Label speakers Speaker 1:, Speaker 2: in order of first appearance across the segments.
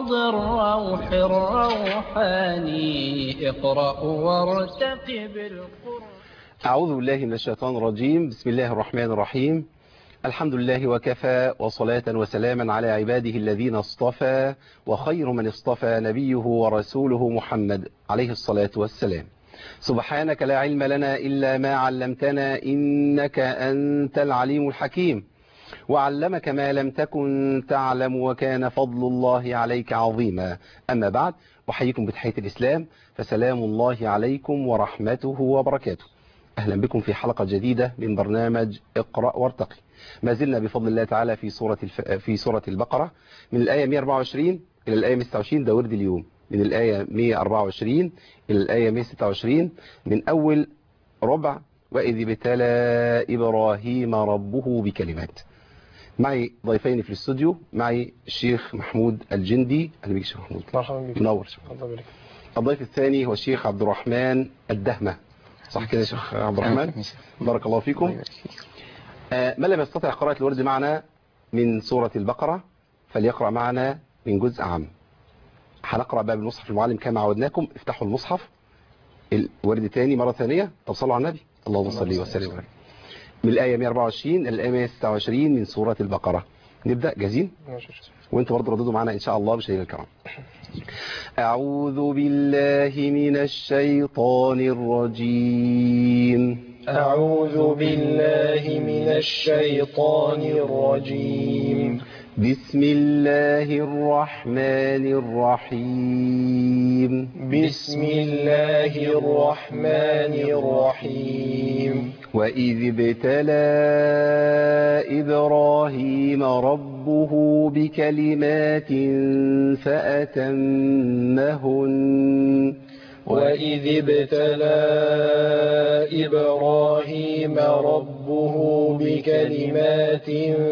Speaker 1: روض الروح الروحاني اقرأ وارتقب القرآن
Speaker 2: أعوذ بالله من الشيطان الرجيم بسم الله الرحمن الرحيم الحمد لله وكفى وصلاة وسلاما على عباده الذين اصطفى وخير من اصطفى نبيه ورسوله محمد عليه الصلاة والسلام سبحانك لا علم لنا إلا ما علمتنا إنك أنت العليم الحكيم وعلمك ما لم تكن تعلم وكان فضل الله عليك عظيما أما بعد أحييكم بتحية الإسلام فسلام الله عليكم ورحمته وبركاته أهلا بكم في حلقة جديدة من برنامج اقرأ وارتقي ما زلنا بفضل الله تعالى في سورة الف... في سورة البقرة من الآية 124 إلى الآية 126 ده ورد اليوم من الآية 124 إلى الآية 126 من أول ربع وإذ ابتلى إبراهيم ربه بكلمات معي ضيفين في الاستوديو معي الشيخ محمود الجندي أهلا بك شيخ محمود
Speaker 3: مرحبا بك
Speaker 2: منور
Speaker 3: الله يبارك
Speaker 2: الضيف الثاني هو الشيخ عبد الرحمن الدهمة صح كده يا شيخ عبد الرحمن بارك الله فيكم آه، من لم يستطع قراءة الورد معنا من سورة البقرة فليقرأ معنا من جزء عام هنقرأ باب المصحف المعلم كما عودناكم افتحوا المصحف الورد تاني مرة ثانية طب صلوا على النبي اللهم صل وسلم وبارك من الآية 124 إلى الآية 126 من سورة البقرة نبدأ جاهزين
Speaker 3: ماشي.
Speaker 2: وانتوا برضه رددوا معنا إن شاء الله مشاهدينا الكرام أعوذ بالله من الشيطان الرجيم
Speaker 3: أعوذ بالله من الشيطان الرجيم
Speaker 2: بسم الله الرحمن الرحيم
Speaker 3: بسم الله الرحمن الرحيم
Speaker 2: وإذ ابتلى إبراهيم ربه بكلمات فأتمهن
Speaker 3: وإذ ابتلى إبراهيم ربه بكلمات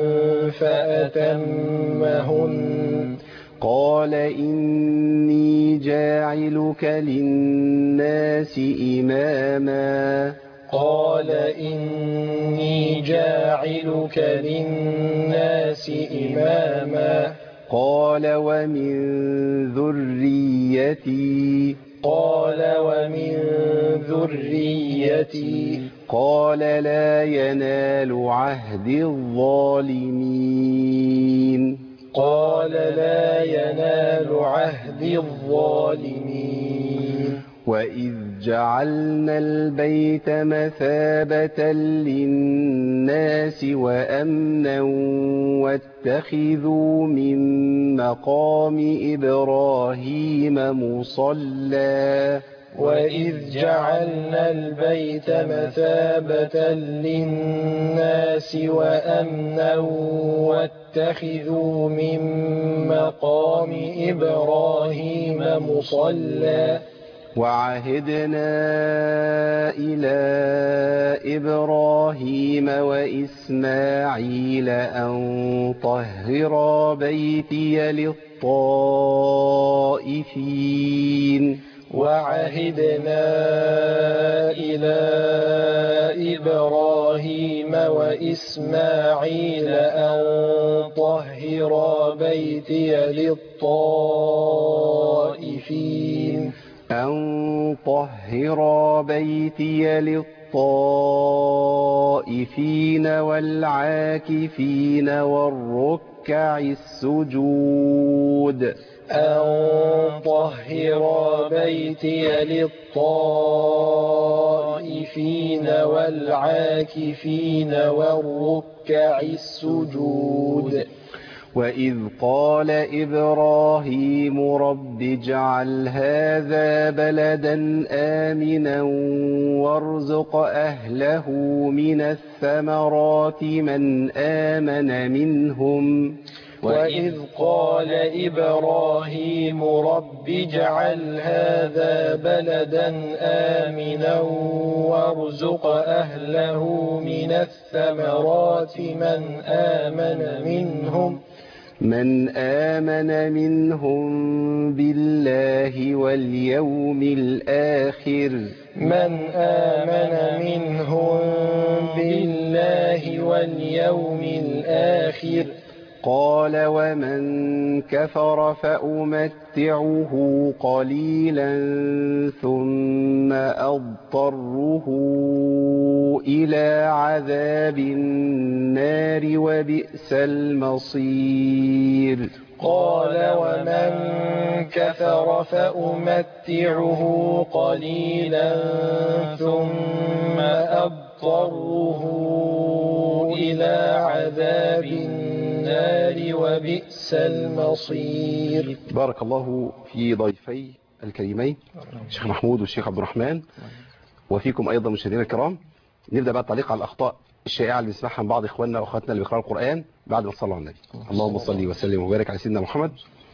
Speaker 3: فأتمهن
Speaker 2: قال إني جاعلك للناس إماما
Speaker 3: قال إني جاعلك للناس إماما
Speaker 2: قال ومن ذريتي
Speaker 3: قال ومن ذريتي
Speaker 2: قال لا ينال عهد الظالمين
Speaker 3: قال لا ينال عهد الظالمين
Speaker 2: وإذ جعلنا البيت مثابة للناس وأمنا واتخذوا من مقام إبراهيم مصلى
Speaker 3: وإذ جعلنا البيت مثابة للناس وأمنا واتخذوا من مقام إبراهيم مصلى
Speaker 2: وعهدنا إلى إبراهيم وإسماعيل أن طهرا بيتي للطائفين
Speaker 3: وعهدنا إلى إبراهيم وإسماعيل أن طهرا بيتي للطائفين
Speaker 2: أن طهرا بيتي للطائفين والعاكفين والركع السجود
Speaker 3: أن طهر بيتي للطائفين والعاكفين والركع السجود
Speaker 2: وإذ قال إبراهيم رب اجعل هذا بلدا آمنا وارزق أهله من الثمرات من آمن منهم
Speaker 3: وإذ قال إبراهيم رب اجعل هذا بلدا آمنا وارزق أهله من الثمرات من آمن منهم
Speaker 2: من آمن منهم بالله واليوم الآخر
Speaker 3: من آمن منهم بالله واليوم الآخر
Speaker 2: قال ومن كفر فأمتعه قليلا ثم أضطره إلى عذاب النار وبئس المصير
Speaker 3: قال ومن كفر فأمتعه قليلا ثم أضطره إلى عذاب النار وبئس المصير
Speaker 2: بارك الله في ضيفي الكريمين الشيخ محمود والشيخ عبد الرحمن وفيكم أيضا مشاهدينا الكرام نبدأ بقى التعليق على الأخطاء الشائعة اللي بنسمعها من بعض إخواننا وأخواتنا اللي بيقرأوا القرآن بعد ما صلوا على النبي اللهم صل وسلم وبارك على سيدنا محمد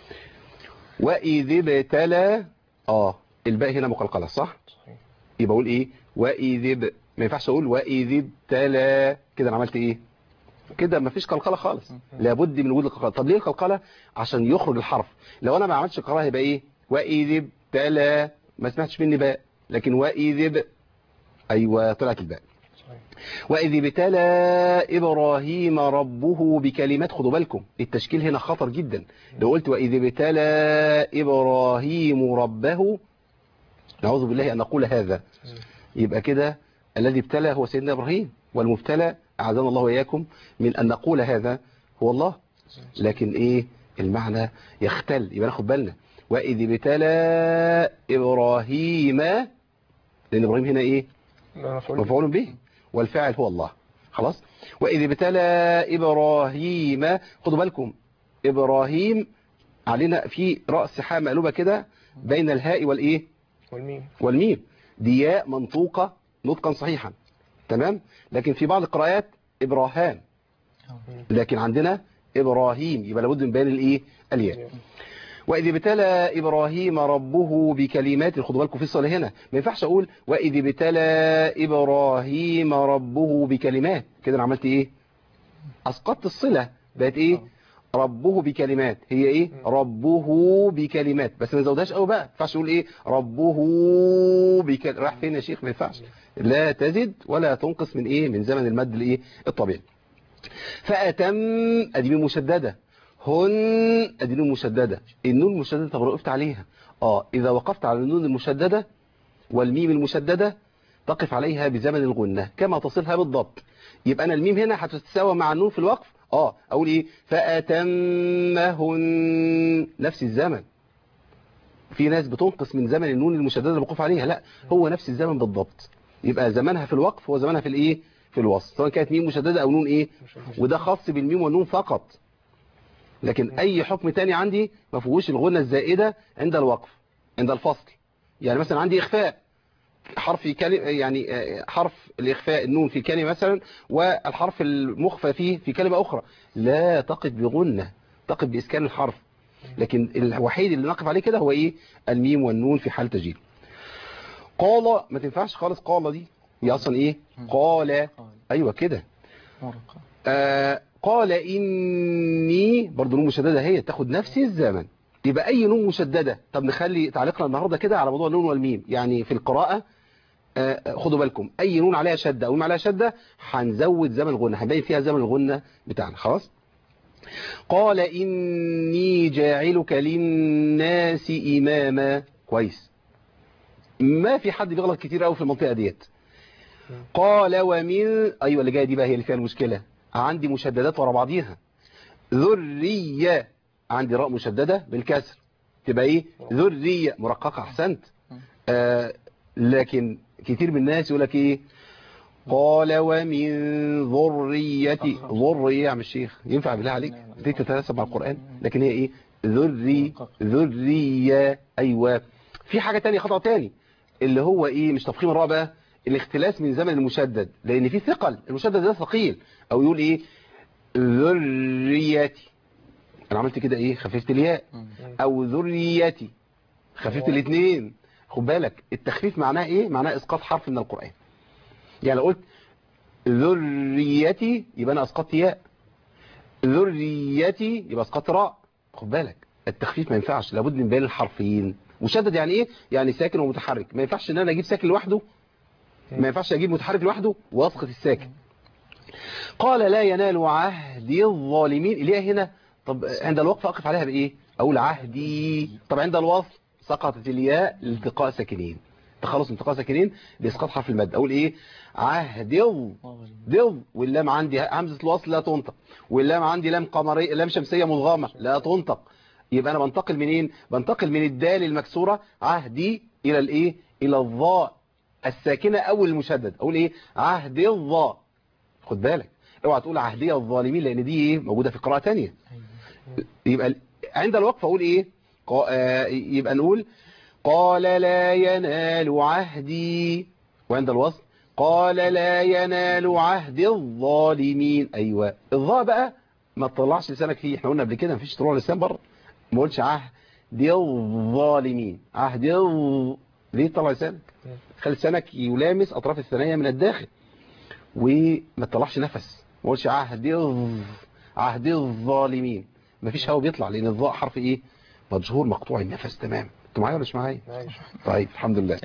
Speaker 2: وإذ ابتلى آه الباء هنا مقلقلة صح؟ يبقى أقول إيه؟ وإذ اب- ما ينفعش أقول وإذ ابتلى كده أنا عملت إيه؟ كده مفيش قلقلة خالص لابد من وجود القلقلة طب ليه القلقلة؟ عشان يخرج الحرف لو أنا ما عملتش قراءة هيبقى إيه؟ وإذ ابتلى ما سمعتش مني باء لكن وإذ اب- أيوة طلعت الباء وإذ ابتلى إبراهيم ربه بكلمات خدوا بالكم التشكيل هنا خطر جدا لو قلت وإذ ابتلى إبراهيم ربه نعوذ بالله أن نقول هذا يبقى كده الذي ابتلى هو سيدنا إبراهيم والمبتلى أعاذنا الله وإياكم من أن نقول هذا هو الله لكن إيه المعنى يختل يبقى ناخد بالنا وإذ ابتلى إبراهيم لأن إبراهيم هنا إيه مفعول به والفاعل هو الله خلاص وإذ ابتلى إبراهيم خدوا بالكم إبراهيم علينا في رأس حاء مقلوبة كده بين الهاء والإيه
Speaker 3: والميم
Speaker 2: والميم دي ياء منطوقة نطقا صحيحا تمام لكن في بعض القراءات إبراهام لكن عندنا إبراهيم يبقى لابد من بيان الإيه الياء وإذ ابتلى إبراهيم ربه بكلمات خدوا بالكم في الصلاة هنا ما ينفعش أقول وإذ ابتلى إبراهيم ربه بكلمات كده أنا عملت إيه أسقطت الصلة بقت إيه ربه بكلمات هي إيه ربه بكلمات بس ما نزودهاش قوي بقى ما ينفعش أقول إيه ربه بكلمات راح فين يا شيخ ما ينفعش لا تزد ولا تنقص من إيه من زمن المد الإيه الطبيعي فأتم أدي ميم مشددة هن أدي نون مشددة النون المشددة طب وقفت عليها آه إذا وقفت على النون المشددة والميم المشددة تقف عليها بزمن الغنة كما تصلها بالضبط يبقى أنا الميم هنا هتتساوى مع النون في الوقف آه أقول إيه فأتمهن نفس الزمن في ناس بتنقص من زمن النون المشددة اللي بقف عليها لا هو نفس الزمن بالضبط يبقى زمنها في الوقف هو زمنها في الإيه في الوصل سواء كانت ميم مشددة أو نون إيه وده خاص بالميم والنون فقط لكن أي حكم تاني عندي ما فيهوش الغنة الزائدة عند الوقف عند الفصل يعني مثلا عندي إخفاء حرف في كلمة يعني آه، حرف الإخفاء النون في كلمة مثلا والحرف المخفى فيه في كلمة أخرى لا تقف بغنة تقف بإسكان الحرف لكن الوحيد اللي نقف عليه كده هو إيه الميم والنون في حال تجيل قال ما تنفعش خالص قال دي هي أصلا إيه قال أيوة كده آه قال إني برضو نون مشددة هي تاخد نفس الزمن يبقى أي نون مشددة طب نخلي تعليقنا النهاردة كده على موضوع النون والميم يعني في القراءة آه خدوا بالكم أي نون عليها شدة أو ميم عليها شدة هنزود زمن الغنة هنبين فيها زمن الغنة بتاعنا خلاص قال إني جاعلك للناس إماما كويس ما في حد بيغلط كتير قوي في المنطقة ديت قال ومن أيوة اللي جاية دي بقى هي اللي فيها المشكلة عندي مشددات ورا بعضيها ذرية عندي راء مشددة بالكسر تبقى ايه ذرية مرققة احسنت آه لكن كتير من الناس يقول لك ايه قال ومن ذريتي ذرية يا عم الشيخ ينفع بالله عليك دي تتناسب مع القرآن لكن هي ايه ذري ذرية ايوه في حاجة تانية خطأ تاني اللي هو ايه مش تفخيم الراء بقى الاختلاس من زمن المشدد لان في ثقل المشدد ده ثقيل او يقول ايه ذريتي انا عملت كده ايه خففت الياء او ذريتي خففت الاثنين خد بالك التخفيف معناه ايه معناه اسقاط حرف من القرآن يعني لو قلت ذريتي يبقى انا اسقطت ياء ذريتي يبقى اسقطت راء خد بالك التخفيف ما ينفعش لابد من بين الحرفين مشدد يعني ايه يعني ساكن ومتحرك ما ينفعش ان انا اجيب ساكن لوحده ما ينفعش اجيب متحرك لوحده واسقط الساكن قال لا ينال عهدي الظالمين اللي هي هنا طب عند الوقف أقف عليها بإيه أقول عهدي طب عند الوصل سقطت الياء لالتقاء ساكنين تخلص من التقاء ساكنين بإسقاط حرف المد أقول إيه عهدي ض واللام عندي همزة الوصل لا تنطق واللام عندي لام قمرية لام شمسية مضغمة لا تنطق يبقى أنا بنتقل منين بنتقل من الدال المكسورة عهدي إلى الإيه إلى الظاء الساكنة أو المشدد أقول إيه عهدي الظاء خد بالك اوعى تقول عهدية الظالمين لأن دي إيه موجودة في قراءة تانية يبقى ال- عند الوقف أقول إيه قا- آه، يبقى نقول قال لا ينال عهدي وعند الوصل قال لا ينال عهد الظالمين أيوة الظاء بقى ما تطلعش لسانك فيه احنا قلنا قبل كده مفيش طلوع لسان بره ما قلتش عهد الظالمين عهد ال- ليه تطلع لسانك خلي لسانك يلامس أطراف الثنايا من الداخل وما تطلعش نفس ما قلتش عهد ال- عهد الظالمين مفيش هوا بيطلع لأن الظاء حرف إيه مجهور مقطوع النفس تمام انتوا معايا ولا مش معايا
Speaker 3: ماشي
Speaker 2: طيب الحمد لله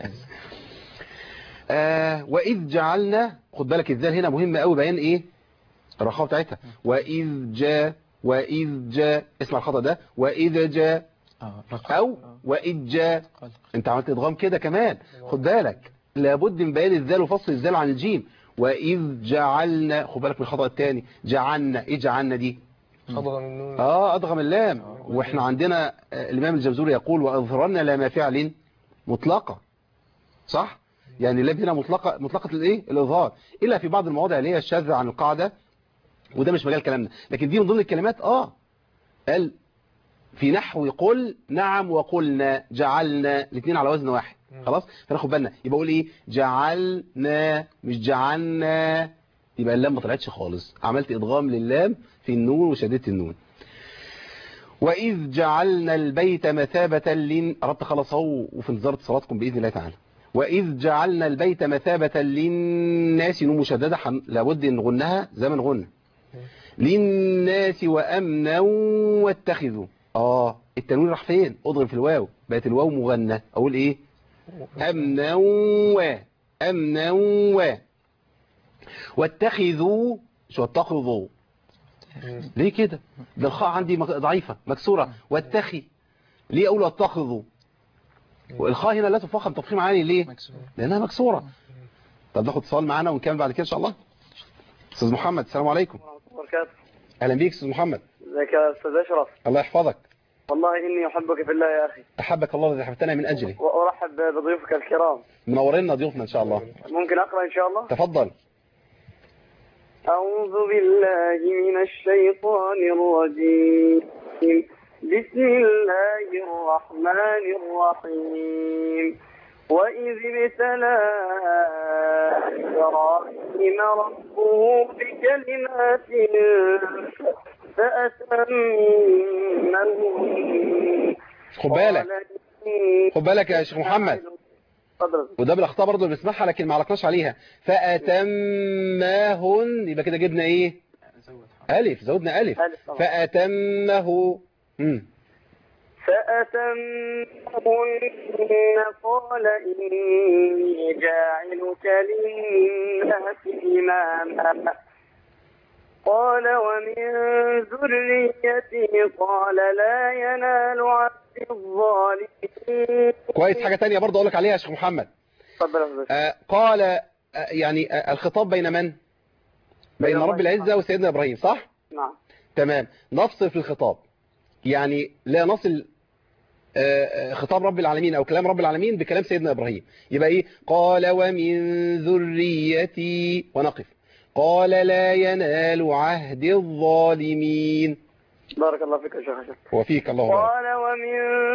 Speaker 2: آه وإذ جعلنا خد بالك الذال هنا مهم قوي بيان إيه الرخاوة بتاعتها وإذ جاء وإذ جاء اسمع الخطأ ده وإذا جاء
Speaker 4: اه رقم
Speaker 2: أو وإذ جاء
Speaker 4: قلق.
Speaker 2: انت عملت ادغام كده كمان خد بالك لابد من بيان الذال وفصل الذال عن الجيم وإذ جعلنا خد بالك من الخطأ الثاني جعلنا إيه جعلنا دي
Speaker 3: خضر من النون
Speaker 2: اه ادغم اللام واحنا عندنا آه، الامام الجمزوري يقول واظهرن لام فعل مطلقه صح يعني اللام هنا مطلقه مطلقه الايه الاظهار الا في بعض المواضع اللي هي الشاذه عن القاعده وده مش مجال كلامنا لكن دي من ضمن الكلمات اه قال في نحو قل نعم وقلنا جعلنا الاثنين على وزن واحد خلاص فناخد بالنا يبقى اقول ايه جعلنا مش جعلنا يبقى اللام ما طلعتش خالص عملت ادغام للام في النون وشددت النون وإذ جعلنا البيت مثابة لن قربت خلاص اهو وفي انتظار صلاتكم بإذن الله تعالى وإذ جعلنا البيت مثابة للناس نون مشددة حن... لابد ان نغنها زي ما نغنى للناس وأمنا واتخذوا اه التنوين راح فين اضرب في الواو بقت الواو مغنى اقول ايه أمنا و أمنا و واتخذوا شو اتخذوا ليه كده ده الخاء عندي مك- ضعيفة مكسورة واتخي ليه اقول واتخذوا والخاء هنا لا تفخم تفخيم عالي ليه
Speaker 4: مكسور
Speaker 2: لانها مكسورة طب ناخد اتصال معانا ونكمل بعد كده ان شاء الله استاذ محمد السلام عليكم
Speaker 5: وبركاته
Speaker 2: اهلا بيك استاذ محمد
Speaker 5: ازيك يا استاذ اشرف
Speaker 2: الله يحفظك
Speaker 5: والله اني احبك في الله يا اخي
Speaker 2: احبك الله الذي احببتنا من اجله
Speaker 5: وارحب بضيوفك الكرام
Speaker 2: منورنا ضيوفنا ان شاء الله
Speaker 5: ممكن اقرا ان شاء الله
Speaker 2: تفضل
Speaker 5: اعوذ بالله من الشيطان الرجيم بسم الله الرحمن الرحيم وإذ ابتلى إبراهيم ربه بكلمات فأتمهن
Speaker 2: خد بالك
Speaker 5: قال إني
Speaker 2: خد بالك يا شيخ محمد
Speaker 5: تفضل
Speaker 2: وده بالاخطاء برضه اللي بنسمعها لكن ما علقناش عليها فأتمهن يبقى كده جبنا ايه ألف زودنا ألف
Speaker 5: ألف طبعا.
Speaker 2: فأتمه مم.
Speaker 5: فأتمهن قال إني جاعلك للناس إماما قال ومن ذريتي قال لا ينال عبد الظالمين
Speaker 2: كويس حاجة تانية برضه أقول لك عليها يا شيخ محمد
Speaker 5: تفضل يا أستاذ.
Speaker 2: آه قال آه يعني آه الخطاب بين من بين
Speaker 5: بين
Speaker 2: رب
Speaker 5: الله
Speaker 2: العزة وسيدنا إبراهيم صح
Speaker 5: نعم
Speaker 2: تمام نفصل في الخطاب يعني لا نصل آه، آه، خطاب رب العالمين أو كلام رب العالمين بكلام سيدنا إبراهيم يبقى إيه قال ومن ذريتي ونقف قال لا ينال عهد الظالمين
Speaker 5: بارك الله فيك يا شيخ أشرف.
Speaker 2: وفيك الله أكبر
Speaker 5: قال ومن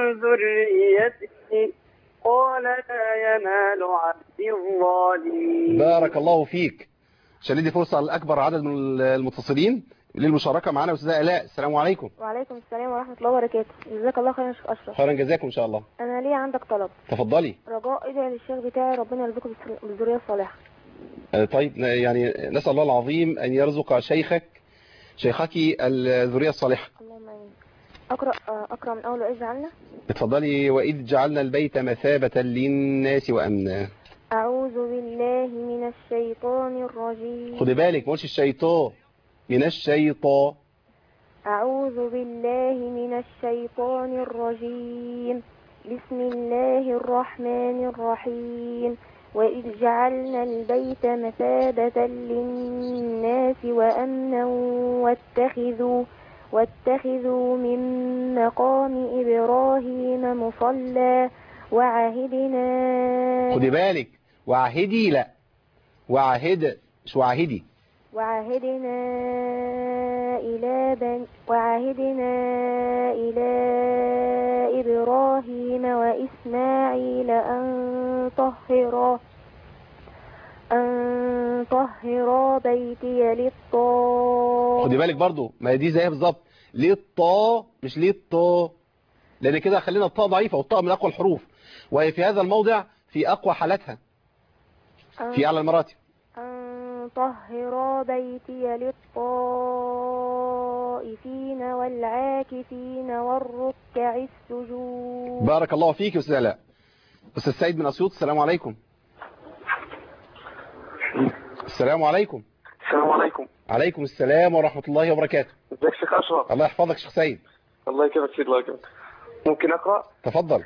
Speaker 5: ذريتي قال لا ينال عبد الظالمين
Speaker 2: بارك الله فيك عشان ندي فرصة لأكبر عدد من المتصلين للمشاركة معنا أستاذة آلاء السلام عليكم
Speaker 6: وعليكم السلام ورحمة الله وبركاته جزاك الله خيرا يا شيخ أشرف
Speaker 2: خيرا جزاكم إن شاء الله
Speaker 6: أنا ليا عندك طلب
Speaker 2: تفضلي
Speaker 6: رجاء ادعي للشيخ بتاعي ربنا يرزقه بالس- بالذرية الصالحة
Speaker 2: آه، طيب يعني نسأل الله العظيم أن يرزق شيخك شيخك الذرية الصالحة
Speaker 6: اللهم آمين أقرأ آه، أقرأ من أول وإذ جعلنا
Speaker 2: اتفضلي وإذ جعلنا البيت مثابة للناس وأمنا
Speaker 6: أعوذ بالله من الشيطان الرجيم
Speaker 2: خدي بالك ما قلتش الشيطان من الشيطان
Speaker 6: أعوذ بالله من الشيطان الرجيم بسم الله الرحمن الرحيم وإذ جعلنا البيت مثابة للناس وأمنا واتخذوا واتخذوا من مقام إبراهيم مصلى وعهدنا
Speaker 2: خدي بالك وعهدي لا وعهد مش وعهدي
Speaker 6: وعهدنا إلى بن وعهدنا إلى إبراهيم وإسماعيل أن طهرا أن طهرا بيتي للطاغ
Speaker 2: خدي بالك برضو ما هي دي زيها بالظبط ليه الطا مش ليه الطا لان كده خلينا الطاء ضعيفه والطاء من اقوى الحروف وهي في هذا الموضع في اقوى حالاتها في اعلى المراتب
Speaker 6: أن طهرا بيتي للطائفين والعاكفين والركع السجود
Speaker 2: بارك الله فيك يا استاذ علاء استاذ سيد من اسيوط السلام عليكم السلام عليكم
Speaker 5: السلام عليكم
Speaker 2: عليكم السلام ورحمة الله وبركاته
Speaker 5: ازيك شيخ اشرف
Speaker 2: الله يحفظك شيخ سيد
Speaker 5: الله يكرمك سيد الله يكرمك ممكن اقرا
Speaker 2: تفضل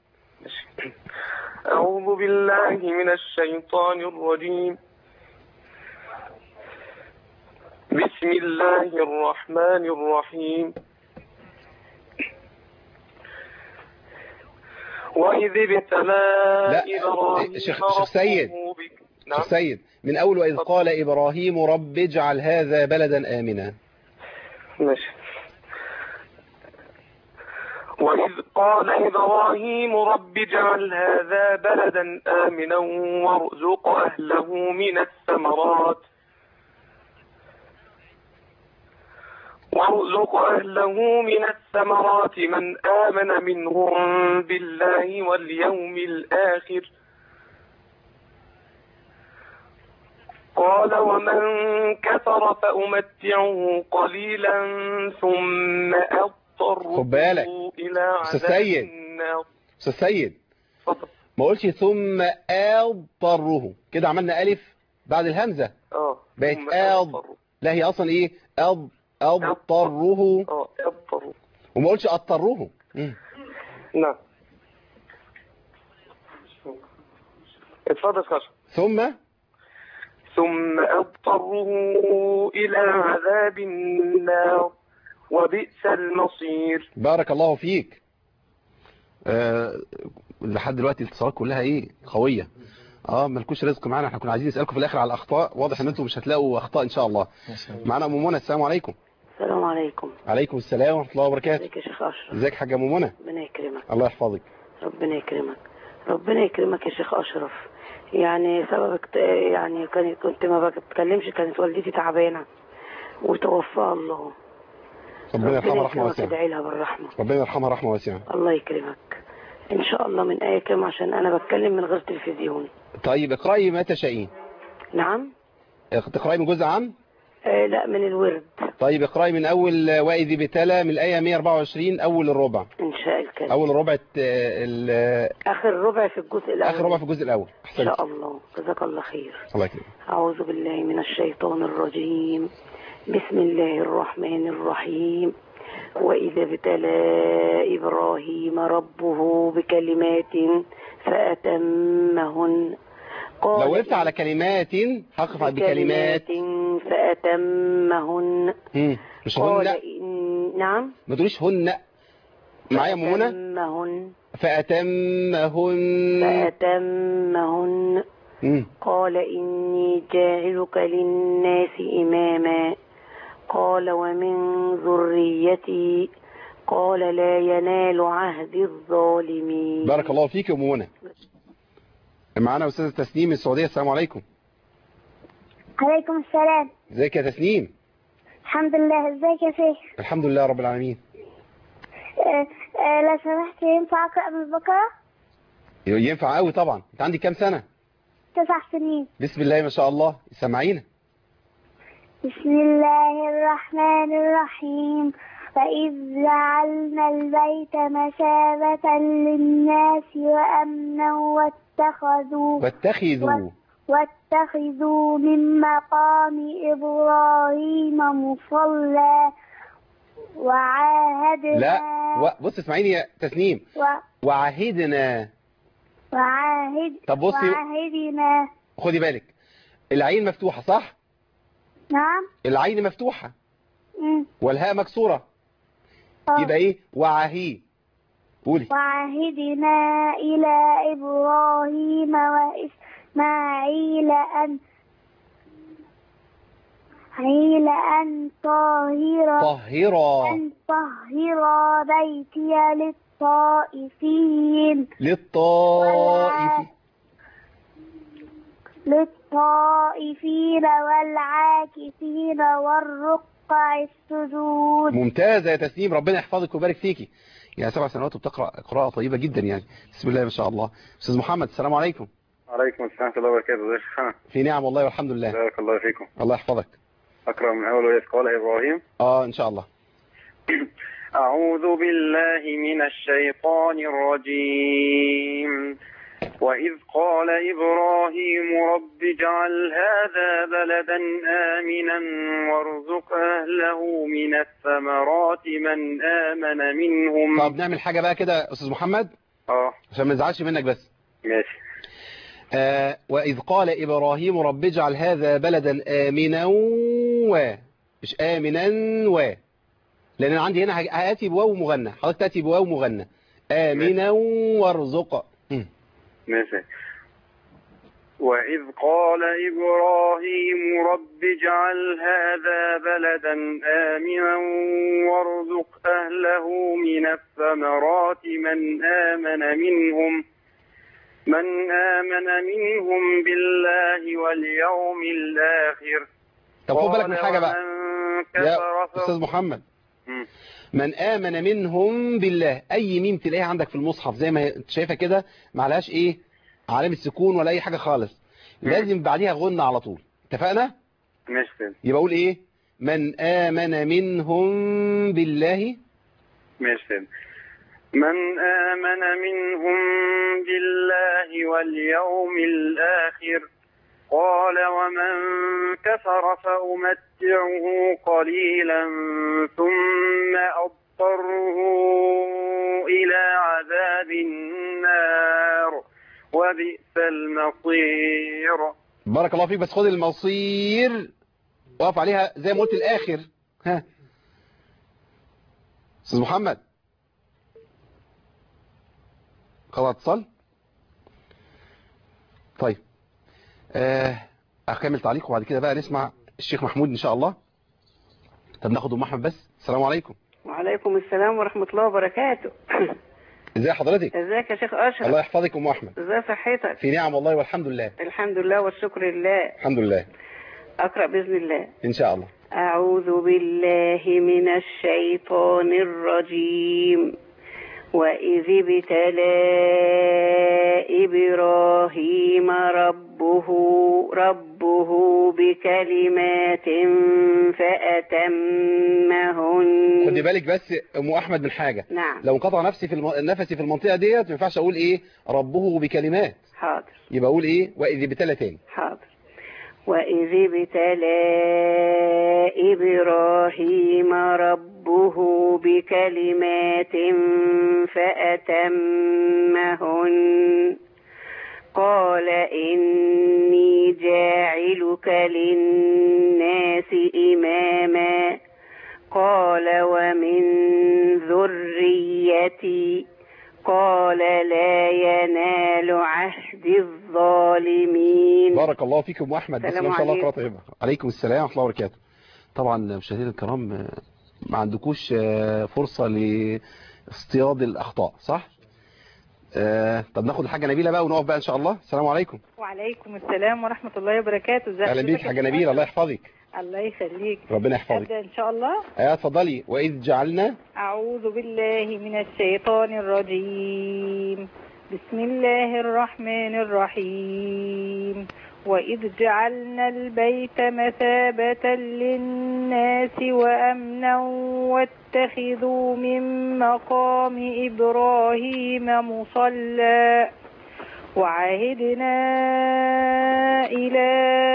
Speaker 5: أعوذ بالله من الشيطان الرجيم بسم الله الرحمن الرحيم وإذ ابتلى
Speaker 2: لا،
Speaker 5: إبراهيم
Speaker 2: شيخ- شيخ سيد.
Speaker 5: ربه بك- نعم
Speaker 2: شيخ سيد من أول وإذ قال إبراهيم رب اجعل هذا بلدا آمنا
Speaker 5: ماشي وإذ قال إبراهيم رب اجعل هذا بلدا آمنا وارزق أهله من الثمرات وارزق أهله من الثمرات من آمن منهم بالله واليوم الآخر قال ومن كفر فأمتعه قليلا ثم أضطره
Speaker 2: خد بالك.
Speaker 5: إلى
Speaker 2: أستاذ
Speaker 5: عذاب
Speaker 2: سيد.
Speaker 5: النار
Speaker 2: أستاذ سيد
Speaker 5: اتفضل.
Speaker 2: ما قلتش ثم أضطره كده عملنا ألف بعد الهمزة
Speaker 5: اه
Speaker 2: بقت
Speaker 5: ثم
Speaker 2: أض
Speaker 5: أضطره.
Speaker 2: لا هي أصلا إيه أض أضطره
Speaker 5: اه أضطره
Speaker 2: وما قلتش أضطره مم.
Speaker 5: نعم اتفضل خشب
Speaker 2: ثم
Speaker 5: ثم أضطره إلى عذاب النار وبئس المصير
Speaker 2: بارك الله فيك آه لحد دلوقتي الاتصالات كلها ايه قوية اه مالكوش رزق معانا احنا كنا عايزين نسألكم في الاخر على الاخطاء واضح ان انتم مش هتلاقوا اخطاء ان شاء الله معانا ام منى السلام عليكم
Speaker 4: السلام عليكم
Speaker 2: عليكم السلام ورحمة الله وبركاته
Speaker 4: ازيك يا شيخ اشرف
Speaker 2: ازيك يا حاجة ام منى
Speaker 4: ربنا يكرمك
Speaker 2: الله يحفظك
Speaker 4: ربنا يكرمك ربنا يكرمك يا شيخ اشرف يعني سببك ت- يعني كانت كنت ما بتكلمش كانت والدتي تعبانه وتوفاها الله
Speaker 2: ربنا يرحمها رحمة
Speaker 4: يكرمك
Speaker 2: واسعة
Speaker 4: ادعي لها بالرحمه
Speaker 2: ربنا يرحمها رحمة واسعة
Speaker 4: الله يكرمك ان شاء الله من ايه كام عشان انا بتكلم من غير تلفزيون
Speaker 2: طيب اقرأي ما تشائين
Speaker 4: نعم
Speaker 2: تقرأي من جزء عام
Speaker 4: آه لا من الورد
Speaker 2: طيب اقرأي من اول وإذ ابتلى من الآية 124 أول الربع
Speaker 4: ان شاء الكريم
Speaker 2: أول الربع الت- ال-
Speaker 4: اخر ربع في الجزء الاول
Speaker 2: آخر ربع في الجزء الأول
Speaker 4: ان
Speaker 2: أحسنت
Speaker 4: شاء الله جزاك الله خير
Speaker 2: الله يكرمك
Speaker 4: أعوذ بالله من الشيطان الرجيم بسم الله الرحمن الرحيم وإذا ابتلى إبراهيم ربه بكلمات فأتمهن قال
Speaker 2: لو وقفت على كلمات هقف على بكلمات
Speaker 4: فأتمهن
Speaker 2: مم. مش
Speaker 4: قال
Speaker 2: هن
Speaker 4: إن نعم
Speaker 2: ما تقوليش هن معايا يا أم منى
Speaker 4: فأتمهن
Speaker 2: فأتمهن
Speaker 4: فأتمهن
Speaker 2: مم.
Speaker 4: قال إني جاعلك للناس إماما قال ومن ذريتي قال لا ينال عهد الظالمين
Speaker 2: بارك الله فيك يا أم منى معانا أستاذة تسنيم من السعودية السلام عليكم
Speaker 7: عليكم السلام
Speaker 2: ازيك يا تسنيم
Speaker 7: الحمد لله ازيك يا شيخ
Speaker 2: الحمد لله رب العالمين
Speaker 7: آه، آه، لو سمحت ينفع اقرا من البقره
Speaker 2: ينفع قوي طبعا انت عندك كام سنة
Speaker 7: تسع سنين
Speaker 2: بسم الله ما شاء الله سامعينا
Speaker 7: بسم الله الرحمن الرحيم فإذ جعلنا البيت مثابة للناس وأمنا واتخذوا
Speaker 2: واتخذوا
Speaker 7: واتخذوا من مقام إبراهيم مصلى وعاهدنا
Speaker 2: لا و- بص اسمعيني يا تسنيم
Speaker 7: و...
Speaker 2: وعهدنا
Speaker 7: وعاهد
Speaker 2: طب بصي
Speaker 7: وعاهدنا
Speaker 2: خدي بالك العين مفتوحة صح
Speaker 7: نعم
Speaker 2: العين مفتوحة
Speaker 7: مم.
Speaker 2: والهاء مكسورة
Speaker 7: آه.
Speaker 2: يبقى ايه وعهي قولي
Speaker 7: وعهدنا إلى إبراهيم وإسماعيل أن عيل أن طاهر
Speaker 2: طهرا
Speaker 7: أن طهر بيتي للطائفين
Speaker 2: للطائف
Speaker 7: للطائفين والعاكفين والركع السجود
Speaker 2: ممتازة يا تسنيم ربنا يحفظك ويبارك فيكي يعني سبع سنوات وبتقرأ قراءة طيبة جدا يعني بسم الله ما شاء الله أستاذ محمد السلام عليكم
Speaker 5: عليكم السلام ورحمة الله وبركاته ازيك يا شيخنا
Speaker 2: في نعم والله والحمد لله
Speaker 5: بارك الله فيكم
Speaker 2: الله يحفظك
Speaker 5: أقرأ من أول وإذ قال إبراهيم
Speaker 2: اه ان شاء الله
Speaker 5: أعوذ بالله من الشيطان الرجيم وإذ قال إبراهيم رب اجعل هذا بلدا آمنا وارزق أهله من الثمرات من آمن منهم
Speaker 2: طب نعمل حاجة بقى كده يا أستاذ محمد
Speaker 5: اه
Speaker 2: عشان ما نزعلش منك بس
Speaker 5: ماشي
Speaker 2: آه وإذ قال إبراهيم رب اجعل هذا بلدا آمنا و مش آمنا و لأن أنا عندي هنا هآتي بواو مغنى حضرتك تأتي بواو مغنى آمنا وارزق مم.
Speaker 5: ماشي وإذ قال إبراهيم رب اجعل هذا بلدا آمنا وارزق أهله من الثمرات من آمن منهم من آمن منهم بالله واليوم الآخر
Speaker 2: طب خد بالك من
Speaker 5: قال
Speaker 2: حاجة بقى
Speaker 5: ومن
Speaker 2: يا
Speaker 5: كفر
Speaker 2: أستاذ
Speaker 5: ف-
Speaker 2: محمد
Speaker 5: مم.
Speaker 2: من آمن منهم بالله أي ميم تلاقيها عندك في المصحف زي ما انت شايفها كده معلهاش إيه علامة سكون ولا أي حاجة خالص لازم بعديها غنة على طول اتفقنا
Speaker 5: ماشي كده.
Speaker 2: يبقى أقول إيه من آمن منهم بالله
Speaker 5: ماشي كده. من آمن منهم بالله واليوم الآخر قال ومن كفر فأمتعه قليلا ثم أضطره إلى عذاب النار وبئس المصير
Speaker 2: بارك الله فيك بس خد المصير وقف عليها زي ما قلت الآخر ها أستاذ محمد خلاص اتصل طيب آه أكمل تعليق وبعد كده بقى نسمع الشيخ محمود إن شاء الله طب ناخد أم أحمد بس السلام عليكم
Speaker 4: وعليكم السلام ورحمة الله وبركاته
Speaker 2: ازي حضرتك
Speaker 4: ازيك يا شيخ أشرف
Speaker 2: الله يحفظك أم أحمد
Speaker 4: ازي صحتك
Speaker 2: في نعم والله والحمد لله
Speaker 4: الحمد لله والشكر لله
Speaker 2: الحمد لله
Speaker 4: أقرأ بإذن الله
Speaker 2: إن شاء الله
Speaker 4: أعوذ بالله من الشيطان الرجيم وإذ ابتلى إبراهيم ربه ربه بكلمات فأتمهن
Speaker 2: خدي بالك بس أم أحمد من حاجة
Speaker 4: نعم
Speaker 2: لو انقطع نفسي في الم... نفسي في المنطقة ديت ما ينفعش أقول إيه ربه بكلمات
Speaker 4: حاضر
Speaker 2: يبقى أقول إيه وإذ ابتلى تاني
Speaker 4: حاضر وإذ ابتلى إبراهيم ربه بكلمات فأتمهن قال إني جاعلك للناس إماما قال ومن ذريتي قال لا ينال عهد الظالمين
Speaker 2: بارك الله فيكم أم أحمد بسم
Speaker 4: السلام
Speaker 2: الله ما شاء الله
Speaker 4: عليكم.
Speaker 2: قراءة طيبة عليكم السلام ورحمة الله وبركاته طبعا مشاهدينا الكرام آه، ما عندكوش آه، فرصة لاصطياد الأخطاء صح؟ آه، طب ناخد الحاجة نبيلة بقى ونقف بقى إن شاء الله السلام عليكم
Speaker 8: وعليكم السلام ورحمة الله وبركاته ازي
Speaker 2: أهلا بيك
Speaker 8: حضرتك
Speaker 2: حاجة
Speaker 8: يا
Speaker 2: نبيلة الله يحفظك
Speaker 8: الله يخليك
Speaker 2: ربنا يحفظك
Speaker 8: أبدأ إن شاء الله
Speaker 2: ايوه اتفضلي وإذ جعلنا
Speaker 8: أعوذ بالله من الشيطان الرجيم بسم الله الرحمن الرحيم وإذ جعلنا البيت مثابة للناس وأمنا واتخذوا من مقام إبراهيم مصلى وعهدنا إلى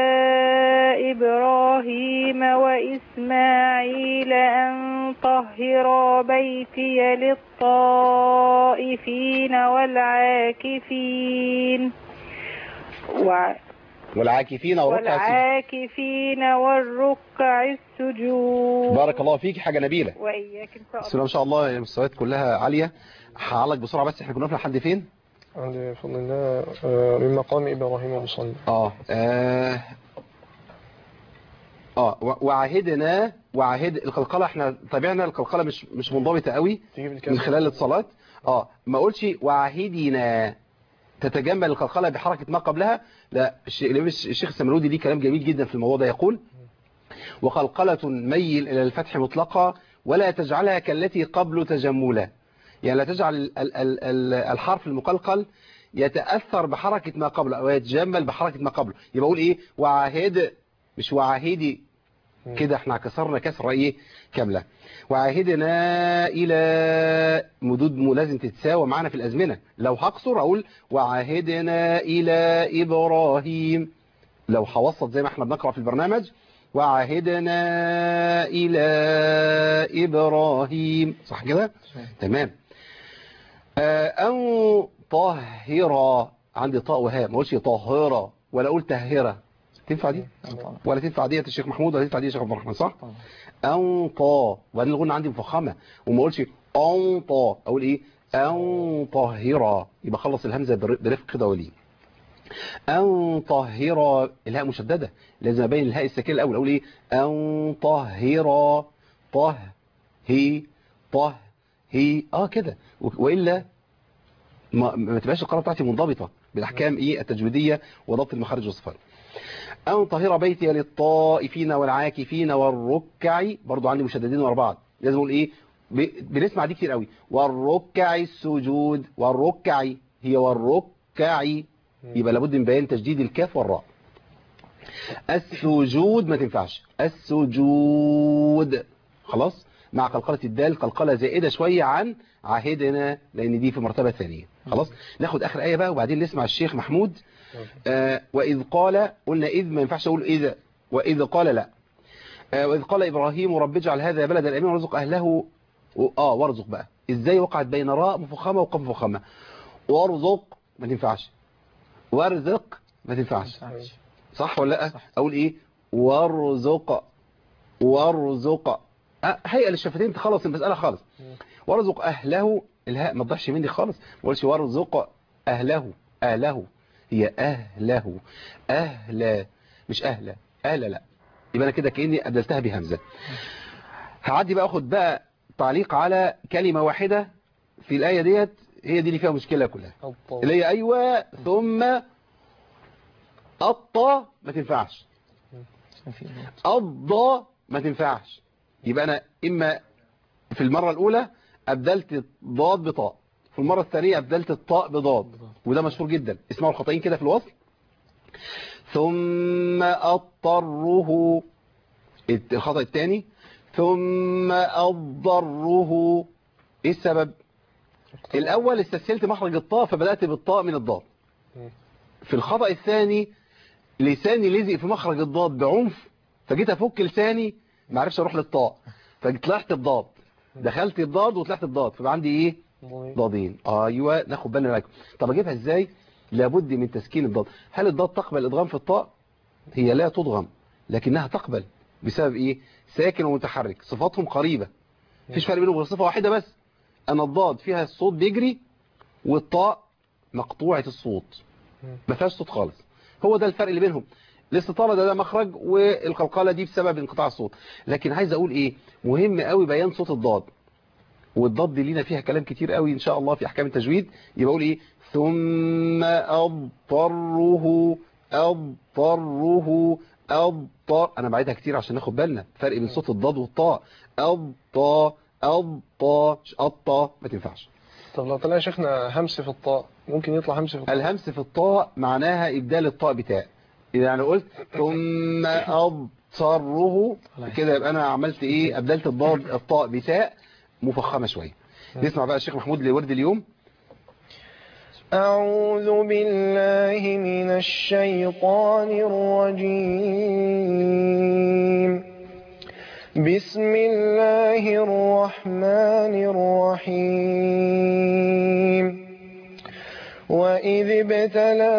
Speaker 8: إبراهيم وإسماعيل أن طهرا بيتي للطائفين والعاكفين وع-
Speaker 2: والعاكفين والركع السجود.
Speaker 8: والعاكفين والركع السجود
Speaker 2: بارك الله فيك حاجة نبيلة
Speaker 8: وإياك إن شاء
Speaker 2: بسم الله ما شاء الله المستويات كلها عالية هعلق بسرعة بس احنا كنا واقفين لحد فين
Speaker 3: عند بفضل الله آه، من مقام إبراهيم مصلى
Speaker 2: اه اه, آه. و- وعهدنا وعهد القلقلة احنا تابعنا القلقلة مش مش منضبطة قوي
Speaker 3: تيجي بالكلمة
Speaker 2: من خلال الاتصالات اه ما اقولش وعهدنا تتجمل القلقلة بحركة ما قبلها لا الش- الإمام الش- الشيخ السمرودي ليه كلام جميل جدا في الموضوع ده يقول وقلقلة ميل إلى الفتح مطلقة ولا تجعلها كالتي قبل تجملا يعني لا تجعل ال- ال- ال- ال- الحرف المقلقل يتأثر بحركة ما قبله أو يتجمل بحركة ما قبله يبقى أقول إيه وعهد مش وعهدي كده احنا كسرنا كسرة ايه كاملة وعهدنا الى مدود م- لازم تتساوى معانا في الازمنة لو هقصر اقول وعهدنا الى ابراهيم لو هوسط زي ما احنا بنقرأ في البرنامج وعهدنا الى ابراهيم صح كده تمام آه، او طهرا عندي طاء وهاء ما اقولش طاهرة ولا اقول تهرة تنفع دي ولا تنفع ديت الشيخ محمود ولا تنفع دي الشيخ عبد الرحمن صح انطى وبعدين الغنى عندي مفخمه وما اقولش انطى اقول ايه ان طهرا يبقى خلص الهمزه بر- برفق كده وليه ان طهرا الهاء مشدده لازم ابين الهاء الساكنه الاول اقول ايه ان طهرا طه هي طه هي اه كده و- والا ما, ما تبقاش القراءه بتاعتي منضبطه بالاحكام ايه التجويديه وضبط المخارج والصفات أن طهر بيتي للطائفين والعاكفين والركع برضو عندي مشددين ورا بعض لازم اقول ايه ب- بنسمع دي كتير قوي والركع السجود والركع هي والركع يبقى لابد من بيان تجديد الكاف والراء السجود ما تنفعش السجود خلاص مع قلقلة الدال قلقلة زائدة شوية عن عهدنا لأن دي في مرتبة ثانية خلاص ناخد آخر آية بقى وبعدين نسمع الشيخ محمود آه وإذ قال قلنا إذ ما ينفعش أقول إذا وإذ قال لا آه وإذ قال إبراهيم رب اجعل هذا بلدا آمنا وارزق أهله و- آه وارزق بقى إزاي وقعت بين راء مفخمة وقف مفخمة وارزق ما تنفعش وارزق ما تنفعش صح ولا لا أقول إيه وارزق وارزق أه هيئة للشفتين تخلص المسألة خالص وارزق أهله الهاء ما تضحش مني خالص ما قولش وارزق أهله أهله هي أهله أهلا مش أهلا أهلا لا يبقى أنا كده كأني أبدلتها بهمزة هعدي بقى أخد بقى تعليق على كلمة واحدة في الآية ديت هي دي اللي فيها مشكلة كلها اللي هي أيوة ثم الطا ما تنفعش الضا ما تنفعش يبقى أنا إما في المرة الأولى أبدلت ضاد بطاء في المرة الثانية أبدلت الطاء بضاد وده مشهور جدا اسمعوا الخطأين كده في الوصل ثم أضطره الخطأ الثاني ثم أضره إيه السبب الأول استسهلت مخرج الطاء فبدأت بالطاء من الضاد في الخطأ الثاني لساني لزق في مخرج الضاد بعنف فجيت أفك لساني ما عرفش أروح للطاء فطلعت الضاد دخلت الضاد وطلعت الضاد فبقى عندي إيه ضادين ايوه ناخد بالنا معاكم طب اجيبها ازاي لابد من تسكين الضاد هل الضاد تقبل الادغام في الطاء هي لا تضغم لكنها تقبل بسبب ايه ساكن ومتحرك صفاتهم قريبه مفيش فرق بينهم غير صفه واحده بس ان الضاد فيها الصوت بيجري والطاء مقطوعه الصوت ما فيهاش صوت خالص هو ده الفرق اللي بينهم الاستطاله ده, ده مخرج والقلقله دي بسبب انقطاع الصوت لكن عايز اقول ايه مهم قوي بيان صوت الضاد والضد لينا فيها كلام كتير قوي ان شاء الله في احكام التجويد يبقى اقول ايه ثم اضطره اضطره اضطر انا بعيدها كتير عشان ناخد بالنا فرق بين صوت الضاد والطاء اضطا اضطا مش اضطا ما تنفعش
Speaker 3: طب لو طلع يا شيخنا همس في الطاء ممكن يطلع همس في الطاء
Speaker 2: الهمس في الطاء معناها ابدال الطاء بتاء يعني قلت ثم أضطره كده يبقى أنا عملت إيه أبدلت الضاد الطاء بتاء مفخمة شوية نسمع بقى الشيخ محمود لورد اليوم
Speaker 3: أعوذ بالله من الشيطان الرجيم بسم الله الرحمن الرحيم وإذ ابتلى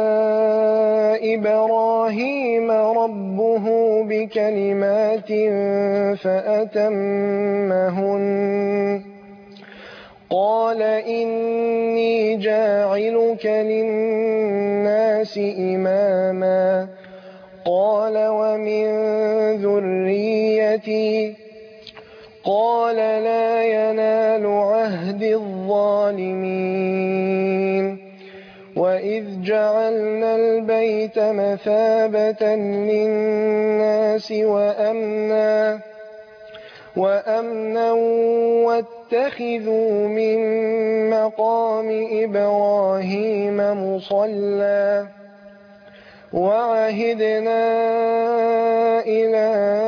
Speaker 3: إبراهيم ربه بكلمات فأتمهن قال إني جاعلك للناس إماما قال ومن ذريتي قال لا ينال عهد الظالمين وإذ جعلنا البيت مثابة للناس وأمنا وأمنا واتخذوا من مقام إبراهيم مصلى وعهدنا إلى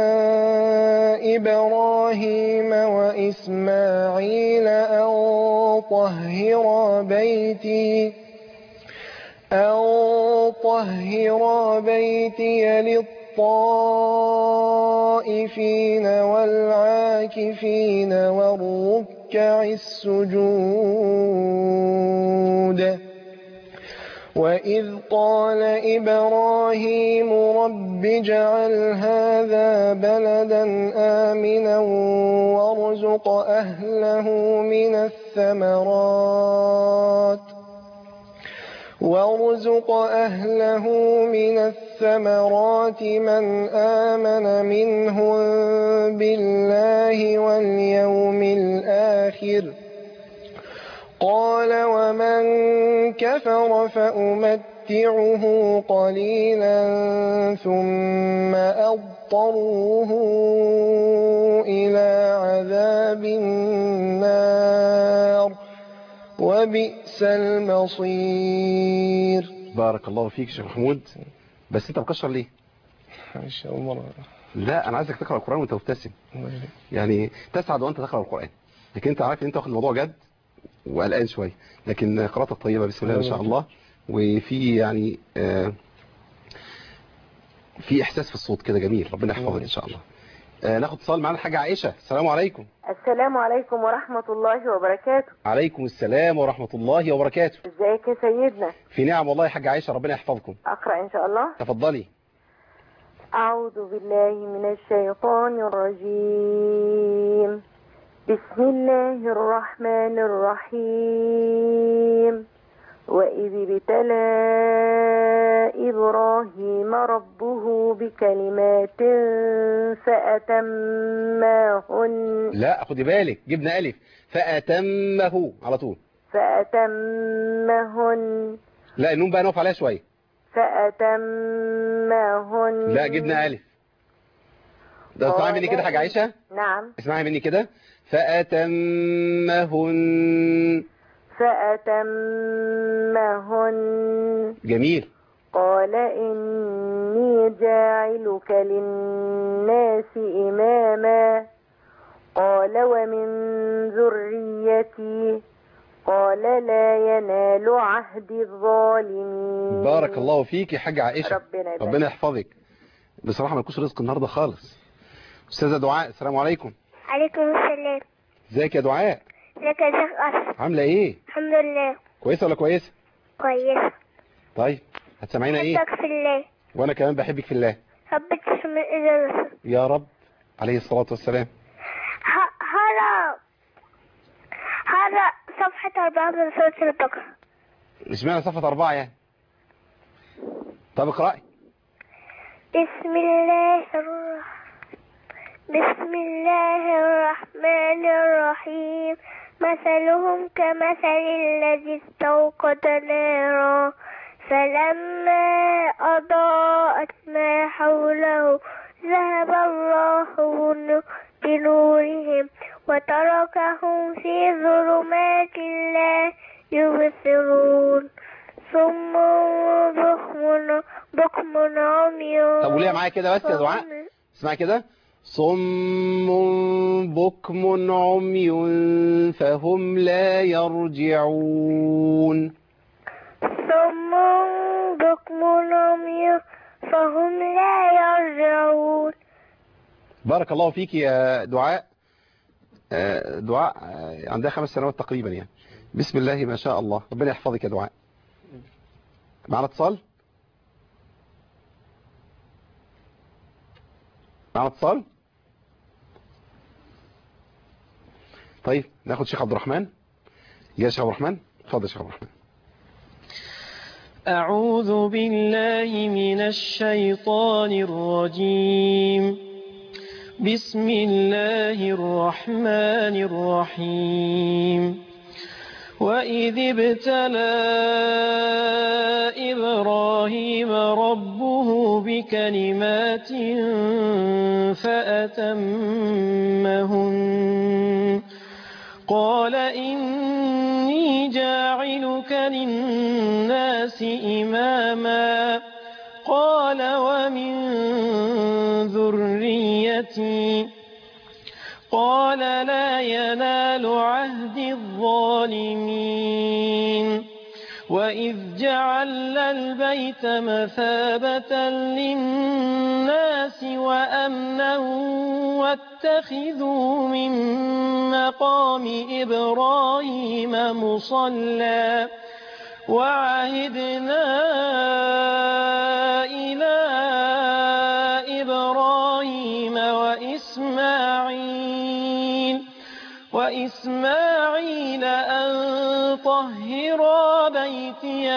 Speaker 3: إبراهيم وإسماعيل أن طهر بيتي أن طهر بيتي للطائفين والعاكفين والركع السجود وإذ قال إبراهيم رب اجعل هذا بلدا آمنا وارزق أهله من الثمرات وارزق أهله من الثمرات من آمن منهم بالله واليوم الآخر قال ومن كفر فأمتعه قليلا ثم أضطره إلى عذاب النار وبئس المصير
Speaker 2: بارك الله فيك شيخ محمود بس انت مكشر ليه
Speaker 3: معلش أول مرة
Speaker 2: لا انا عايزك تقرا القران وانت مبتسم يعني تسعد وانت تقرا القران لكن انت عارف ان انت واخد الموضوع جد وقلقان شويه لكن قراءتك طيبه بسم الله ما شاء الله وفي يعني آه في احساس في الصوت كده جميل ربنا يحفظك ان شاء الله آه ناخد اتصال معانا الحاجه عائشه السلام عليكم
Speaker 9: السلام عليكم ورحمة الله وبركاته
Speaker 2: عليكم السلام ورحمه الله وبركاته
Speaker 9: ازيك يا سيدنا
Speaker 2: في نعم والله يا حاجه عائشه ربنا يحفظكم
Speaker 9: أقرأ إن شاء الله
Speaker 2: تفضلي
Speaker 9: أعوذ بالله من الشيطان الرجيم بسم الله الرحمن الرحيم وإذ ابتلى إبراهيم ربه بكلمات فأتمهن
Speaker 2: لا خدي بالك جبنا الف فاتمه على طول
Speaker 9: فأتمهن
Speaker 2: لا النون بقى نقف عليها شويه
Speaker 9: فأتمهن
Speaker 2: لا جبنا الف ده اسمعي مني كده حاجه عائشه
Speaker 9: نعم
Speaker 2: اسمعي مني كده فاتمهن
Speaker 9: فأتمهن
Speaker 2: جميل
Speaker 9: قال إني جاعلك للناس إماما قال ومن ذريتي قال لا ينال عهد الظالمين
Speaker 2: بارك الله فيك يا حاجه عائشه
Speaker 9: ربنا يبارك.
Speaker 2: ربنا يحفظك بصراحه ما لكوش رزق النهارده خالص استاذه دعاء السلام عليكم
Speaker 7: عليكم السلام
Speaker 2: ازيك يا دعاء
Speaker 7: ازيك يا شيخ أشرف
Speaker 2: عامله ايه
Speaker 7: الحمد لله
Speaker 2: كويسه ولا كويسه
Speaker 7: كويسة
Speaker 2: طيب هتسمعينا ايه
Speaker 7: بحبك في الله
Speaker 2: وانا كمان بحبك في الله
Speaker 7: حبك تسمع إذا
Speaker 2: يا رب عليه الصلاه والسلام
Speaker 7: هلا هلا صفحة أربعة من سورة البقرة
Speaker 2: اشمعنى صفحه اربعه يعني طب اقراي
Speaker 7: بسم الله الرحمن بسم الله الرحمن الرحيم مثلهم كمثل الذي استوقد نارا فلما أضاءت ما حوله ذهب الله بنورهم وتركهم في ظلمات لا يبصرون ثم بكم بكم عمي
Speaker 2: طب وليه معايا كده بس يا دعاء
Speaker 7: فهم-
Speaker 2: اسمعي كده صم بكم عمي فهم لا يرجعون
Speaker 7: ثم بكم عمي فهم لا يرجعون
Speaker 2: بارك الله فيك يا دعاء آه، دعاء آه، عندها خمس سنوات تقريبا يعني بسم الله ما شاء الله ربنا يحفظك يا دعاء معنا اتصال معنا اتصال طيب ناخد شيخ عبد الرحمن يا شيخ عبد الرحمن اتفضل يا شيخ عبد الرحمن
Speaker 10: أعوذ بالله من الشيطان الرجيم بسم الله الرحمن الرحيم وإذ ابتلى إبراهيم ربه بكلمات فأتمهن قال إني جاعلك للناس إماما قال ومن ذريتي قال لا ينال عهد الظالمين وإذ جعلنا البيت مثابة للناس وأمنا واتخذوا من مقام إبراهيم مصلى وعهدنا إلى إبراهيم وإسماعيل وإسماعيل أن طهرا بيتي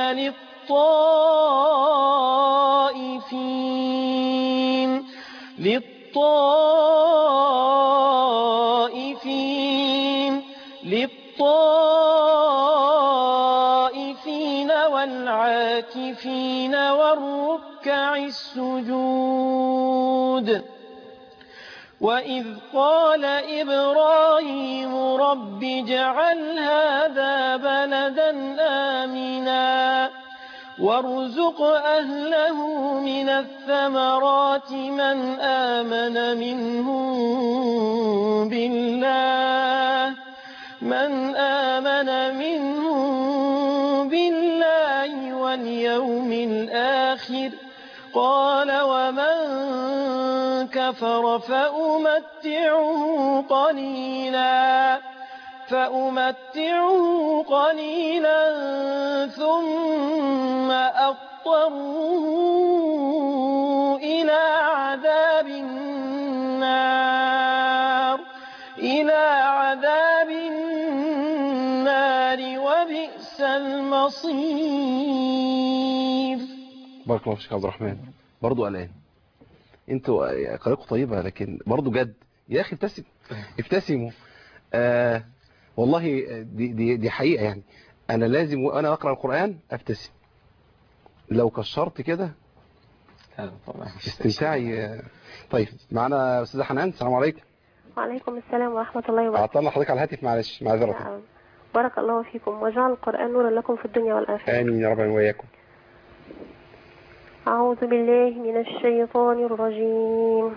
Speaker 10: للطائفين للطائفين للطائفين والعاكفين والركع السجود وإذ قال إبراهيم رب اجعل هذا بلدا آمنا وارزق أهله من الثمرات من آمن منهم بالله من آمن منهم بالله واليوم الآخر قال ومن كفر فأمتعه قليلا فأمتعه قليلا ثم أضطره إلى عذاب النار إلى عذاب النار وبئس المصير
Speaker 2: بارك الله فيك يا عبد الرحمن برضه قلقان انتوا قلقوا طيبة لكن برضه جد يا اخي ابتسم ابتسموا آه والله دي, دي, دي حقيقة يعني انا لازم وانا اقرأ القرآن ابتسم لو كشرت كده استمتاعي آه. طيب معنا استاذة حنان السلام عليكم
Speaker 6: وعليكم السلام ورحمة الله وبركاته
Speaker 2: عطلنا حضرتك على الهاتف معلش معذرة
Speaker 6: نعم. بارك الله فيكم وجعل القرآن نورا لكم في الدنيا والآخرة
Speaker 2: امين يا رب وإياكم
Speaker 6: أعوذ بالله من الشيطان الرجيم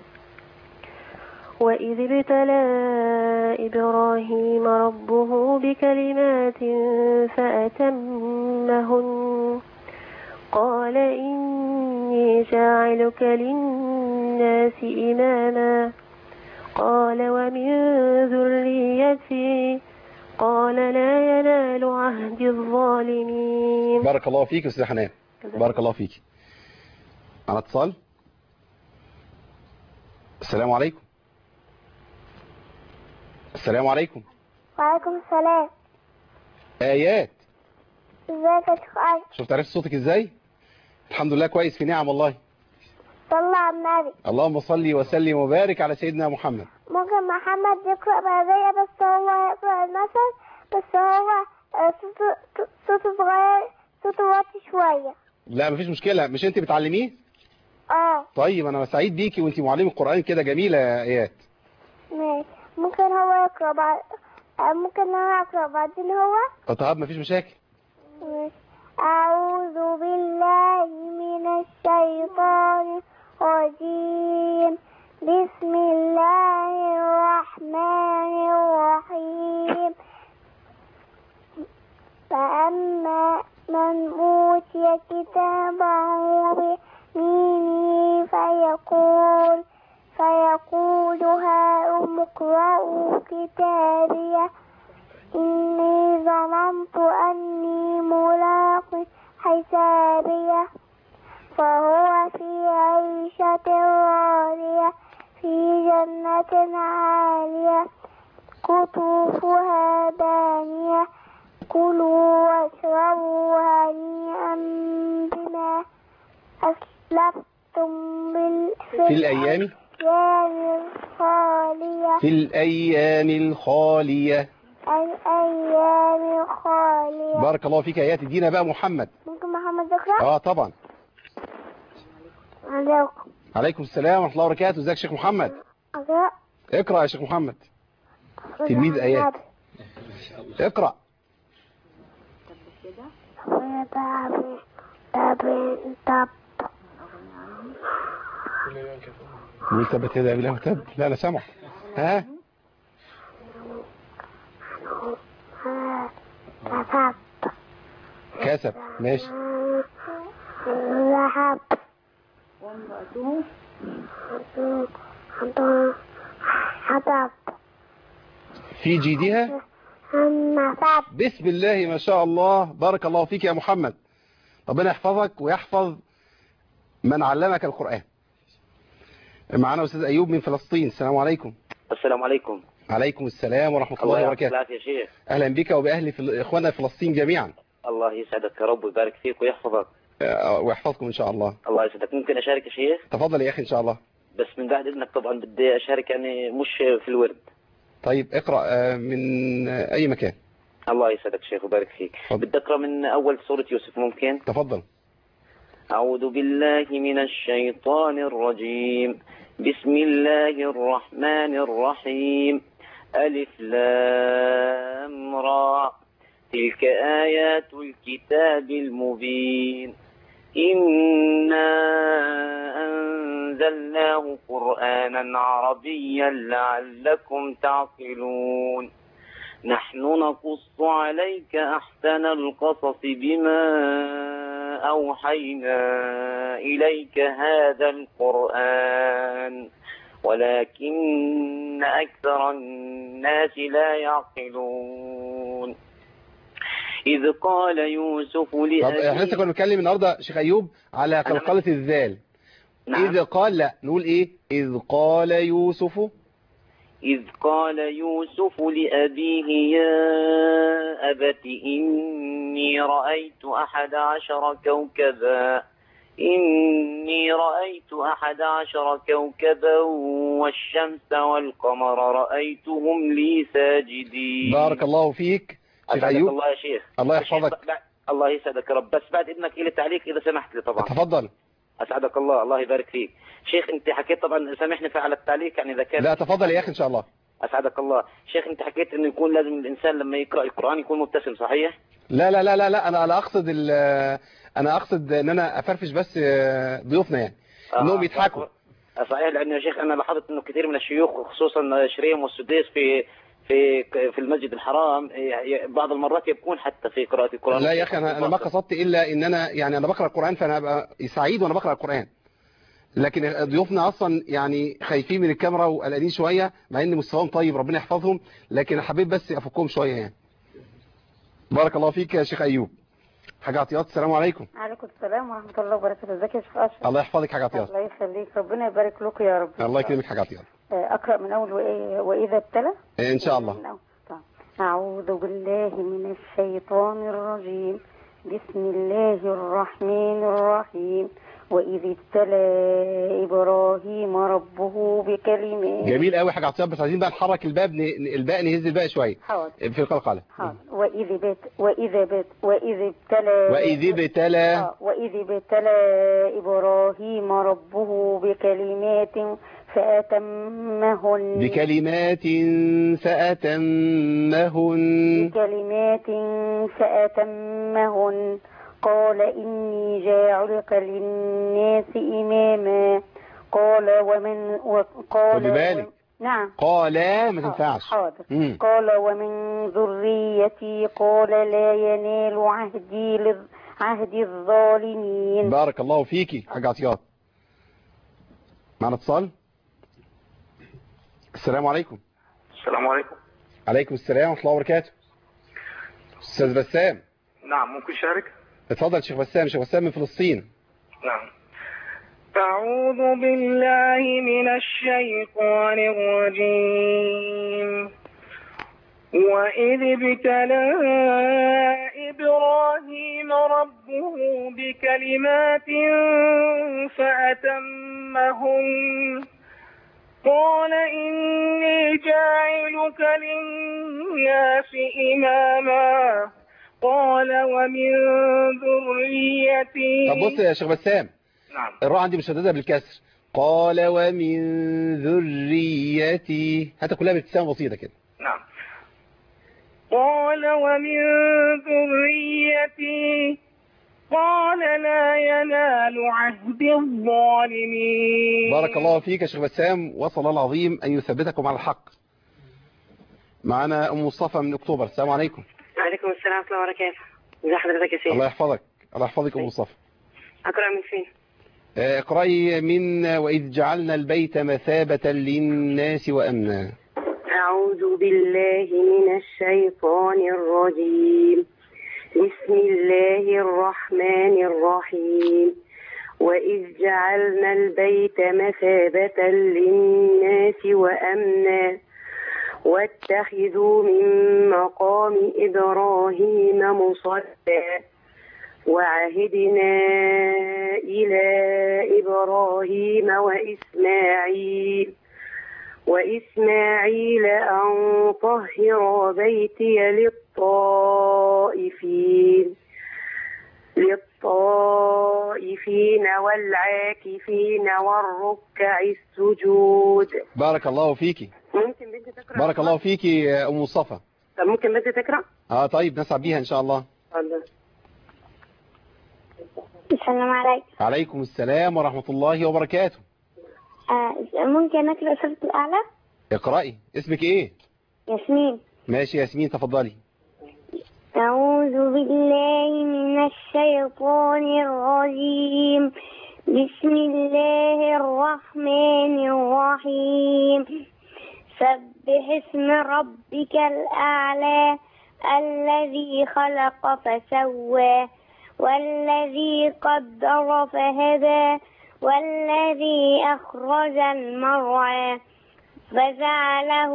Speaker 6: وإذ ابتلى إبراهيم ربه بكلمات فأتمهن قال إني جاعلك للناس إماما قال ومن ذريتي قال لا ينال عهد الظالمين
Speaker 2: بارك الله فيك يا استاذة حنان بارك الله فيك على اتصال السلام عليكم السلام عليكم
Speaker 7: وعليكم السلام
Speaker 2: آيات
Speaker 7: ازيك يا شيخ أشرف
Speaker 2: شفت عرفت صوتك ازاي الحمد لله كويس في نعم والله
Speaker 7: صلى على النبي
Speaker 2: اللهم صل وسلم وبارك على سيدنا محمد
Speaker 7: ممكن محمد يقرأ بعدية بس هو يقرأ المثل بس هو آه، صوته صوته صغير صوته واطي شوية
Speaker 2: لا مفيش مشكلة مش انت بتعلميه
Speaker 7: اه
Speaker 2: طيب انا سعيد بيكي وانت معلمة القرآن كده جميلة يا ايات
Speaker 7: ماشي ممكن هو يقرأ بعد آه، ممكن انا اقرأ بعدين هو
Speaker 2: طب مفيش مشاكل
Speaker 7: ماشي. أعوذ بالله من الشيطان الرجيم بسم الله الرحمن الرحيم فأما من أوتي كتابه بيمينه فيقول فيقول هاؤم اقرءوا كتابيه إني ظننت أني ملاق حسابيه فهو في عيشة راضية في جنة عالية قطوفها دانية كلوا واشربوا هنيئا بما أسلفتم بال-
Speaker 2: في الأيام
Speaker 7: الأيام الخالية
Speaker 2: في الأيام الخالية
Speaker 7: الأيام الخالية
Speaker 2: بارك الله فيك آيات ادينا بقى محمد
Speaker 7: ممكن محمد يقرأ؟
Speaker 2: اه طبعا
Speaker 7: عليكم
Speaker 2: عليكم السلام ورحمة الله وبركاته ازيك يا شيخ محمد
Speaker 7: أقرأ
Speaker 2: اقرأ يا شيخ محمد تلميذ آيات اقرأ
Speaker 7: ويدعم تب تب
Speaker 2: مين ثبت يدا بالله وتب لا لا سامع ها
Speaker 7: تب
Speaker 2: كسب ماشي
Speaker 7: ذهب حطب
Speaker 2: في جيدها
Speaker 7: النصب
Speaker 2: بسم الله ما شاء الله بارك الله فيك يا محمد ربنا يحفظك ويحفظ من علمك القرآن معنا أستاذ أيوب من فلسطين السلام عليكم
Speaker 11: السلام عليكم
Speaker 2: عليكم السلام ورحمة الله
Speaker 11: الله يعطيك
Speaker 2: وبركاته
Speaker 11: العافية يا شيخ
Speaker 2: أهلا بك وبأهل في إخواننا في فلسطين جميعا
Speaker 11: الله يسعدك يا رب ويبارك فيك ويحفظك
Speaker 2: آه، ويحفظكم إن شاء الله
Speaker 11: الله يسعدك ممكن أشارك يا شيخ
Speaker 2: تفضل يا أخي إن شاء الله
Speaker 11: بس من بعد إذنك طبعا بدي أشارك يعني مش في الورد
Speaker 2: طيب اقرأ آه، من آه، أي مكان
Speaker 11: الله يسعدك شيخ ويبارك فيك بدي أقرأ من أول سورة يوسف ممكن
Speaker 2: تفضل
Speaker 11: أعوذ بالله من الشيطان الرجيم بسم الله الرحمن الرحيم ألف لام را تلك آيات الكتاب المبين إنا أنزلناه قرآنا عربيا لعلكم تعقلون نحن نقص عليك أحسن القصص بما أوحينا إليك هذا القرآن ولكن أكثر الناس لا يعقلون إذ قال يوسف
Speaker 2: طب احنا لسه
Speaker 11: لأبيه
Speaker 2: كنا بنتكلم النهارده شيخ أيوب على قلقلة الذال
Speaker 11: نعم.
Speaker 2: إذ قال لا نقول إيه إذ قال يوسف
Speaker 11: إذ قال يوسف لأبيه يا أبت إني رأيت أحد عشر كوكبا إني رأيت أحد عشر كوكبا والشمس والقمر رأيتهم لي ساجدين
Speaker 2: بارك الله فيك شيخ
Speaker 11: أسعدك
Speaker 2: أيوب
Speaker 11: الله يا شيخ
Speaker 2: الله
Speaker 11: شيخ
Speaker 2: يحفظك
Speaker 11: ب- ب- الله يسعدك يا رب بس بعد إذنك إلي تعليق إذا سمحت لي طبعا
Speaker 2: تفضل
Speaker 11: أسعدك الله الله يبارك فيك شيخ أنت حكيت طبعا سامحني في على التعليق يعني إذا كان
Speaker 2: لا تفضل يا أخي إن شاء الله
Speaker 11: أسعدك الله شيخ أنت حكيت إنه يكون لازم الإنسان لما يقرأ القرآن يكون مبتسم صحيح؟
Speaker 2: لا لا لا لا لا أنا أنا أقصد ال أنا أقصد إن أنا أفرفش بس ضيوفنا يعني إنهم يضحكوا
Speaker 11: صحيح لأنه يا شيخ أنا لاحظت إنه كثير من الشيوخ خصوصا شريم والسديس في في في المسجد الحرام ي- بعض المرات يبكون حتى في قراءة القرآن
Speaker 2: لا يا أخي أنا أنا ما قصدت إلا إن أنا يعني أنا بقرأ القرآن فأنا أبقى سعيد وأنا بقرأ القرآن لكن ضيوفنا أصلا يعني خايفين من الكاميرا وقلقانين شوية مع إن مستواهم طيب ربنا يحفظهم لكن حبيت بس أفكهم شوية يعني بارك الله فيك يا شيخ أيوب حاجة عطيات السلام عليكم
Speaker 12: عليكم السلام ورحمة الله وبركاته ازيك يا شيخ أشرف
Speaker 2: الله يحفظك حاجة عطيات
Speaker 12: الله يخليك ربنا يبارك لكم يا رب
Speaker 2: الله يكرمك حاجة عطيات
Speaker 12: آه، أقرأ من أول وإيه- وإذا ابتلى
Speaker 2: إن شاء الله
Speaker 12: من أول. طيب. أعوذ بالله من الشيطان الرجيم بسم الله الرحمن الرحيم وإذ ابتلى إبراهيم ربه بكلمات
Speaker 2: جميل قوي حاجة عطيات بس عايزين بقى نحرك الباب ن- الباء نهز الباء شوية
Speaker 12: حاضر
Speaker 2: في القلقلة
Speaker 12: حاضر وإذ بت وإذا بت وإذ ابتلى
Speaker 2: وإذ ابتلى
Speaker 12: آه، وإذ ابتلى إبراهيم ربه بكلمات فأتمهن
Speaker 2: بكلمات فأتمهن
Speaker 12: بكلمات فأتمهن قال إني جاعلك للناس إماما قال ومن وقال
Speaker 2: خدي بالك.
Speaker 12: نعم
Speaker 2: قال ما تنفعش
Speaker 12: حاضر
Speaker 2: مم.
Speaker 12: قال ومن ذريتي قال لا ينال عهدي لل- عهد الظالمين
Speaker 2: بارك الله فيكي حاجة عطيات معنا اتصال السلام عليكم
Speaker 5: السلام عليكم
Speaker 2: عليكم السلام ورحمة الله وبركاته أستاذ بسام
Speaker 5: نعم ممكن شارك
Speaker 2: اتفضل شيخ بسام شيخ بسام من فلسطين
Speaker 5: نعم أعوذ بالله من الشيطان الرجيم وإذ ابتلى إبراهيم ربه بكلمات فأتمهن قال إني جاعلك للناس إماما قال ومن ذريتي
Speaker 2: طب بص يا شيخ بسام
Speaker 5: نعم
Speaker 2: الراء عندي مشددة بالكسر قال ومن ذريتي هاتها كلها بابتسامة بسيطة كده
Speaker 5: نعم قال ومن ذريتي قال لا ينال عهد الظالمين
Speaker 2: بارك الله فيك يا شيخ بسام وصل الله العظيم أن يثبتكم على الحق معنا أم مصطفى من أكتوبر السلام عليكم
Speaker 4: وعليكم السلام ورحمة الله وبركاته ازي حضرتك يا سيدي
Speaker 2: الله يحفظك الله يحفظك أم مصطفى
Speaker 4: أقرأ من فين
Speaker 2: آه، اقرأي من وإذ جعلنا البيت مثابة للناس وأمنا
Speaker 4: أعوذ بالله من الشيطان الرجيم بسم الله الرحمن الرحيم وإذ جعلنا البيت مثابة للناس وأمنا واتخذوا من مقام إبراهيم مصلى وعهدنا إلى إبراهيم وإسماعيل وإسماعيل أن طهر بيتي للطائفين للطائفين والعاكفين والركع السجود
Speaker 2: بارك الله فيكي
Speaker 4: ممكن بنت تقرأ
Speaker 2: بارك الله فيكي يا أم مصطفى
Speaker 4: طب ممكن بنت تقرأ
Speaker 2: اه طيب نسعد بيها إن شاء الله
Speaker 4: اتفضل
Speaker 7: السلام عليكم
Speaker 2: عليكم السلام ورحمة الله وبركاته
Speaker 7: آه ممكن أقرأ سورة الأعلى
Speaker 2: اقرأي اسمك ايه
Speaker 7: ياسمين
Speaker 2: ماشي ياسمين تفضلي
Speaker 7: أعوذ بالله من الشيطان الرجيم بسم الله الرحمن الرحيم سبح اسم ربك الأعلى الذي خلق فسوى والذي قدر فهدى والذي أخرج المرعى فجعله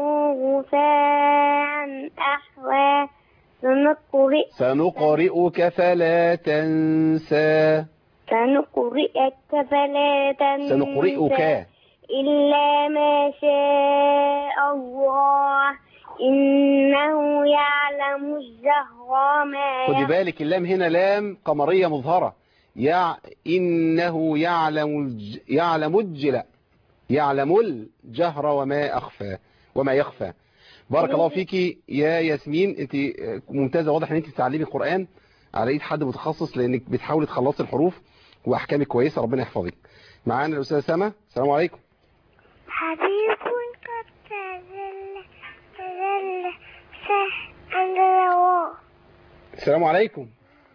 Speaker 7: غثاء أحوى سنقرئ
Speaker 2: سنقرئك فلا تنسى
Speaker 7: سنقرئك فلا تنسى
Speaker 2: سنقرئك
Speaker 7: إلا ما شاء الله إنه يعلم الجهر ما
Speaker 2: خدي بالك اللام هنا لام قمرية مظهرة يع... إنه يعلم الج... يعلم الجل يعلم الجهر وما أخفى وما يخفى بارك الله فيكي يا ياسمين انت ممتازة واضح ان انت بتتعلمي القرآن على ايد حد متخصص لانك بتحاولي تخلصي الحروف واحكامك كويسة ربنا يحفظك معانا الاستاذة سما السلام عليكم
Speaker 7: حبيب قد تزل تزل سه عند الرواء
Speaker 2: السلام عليكم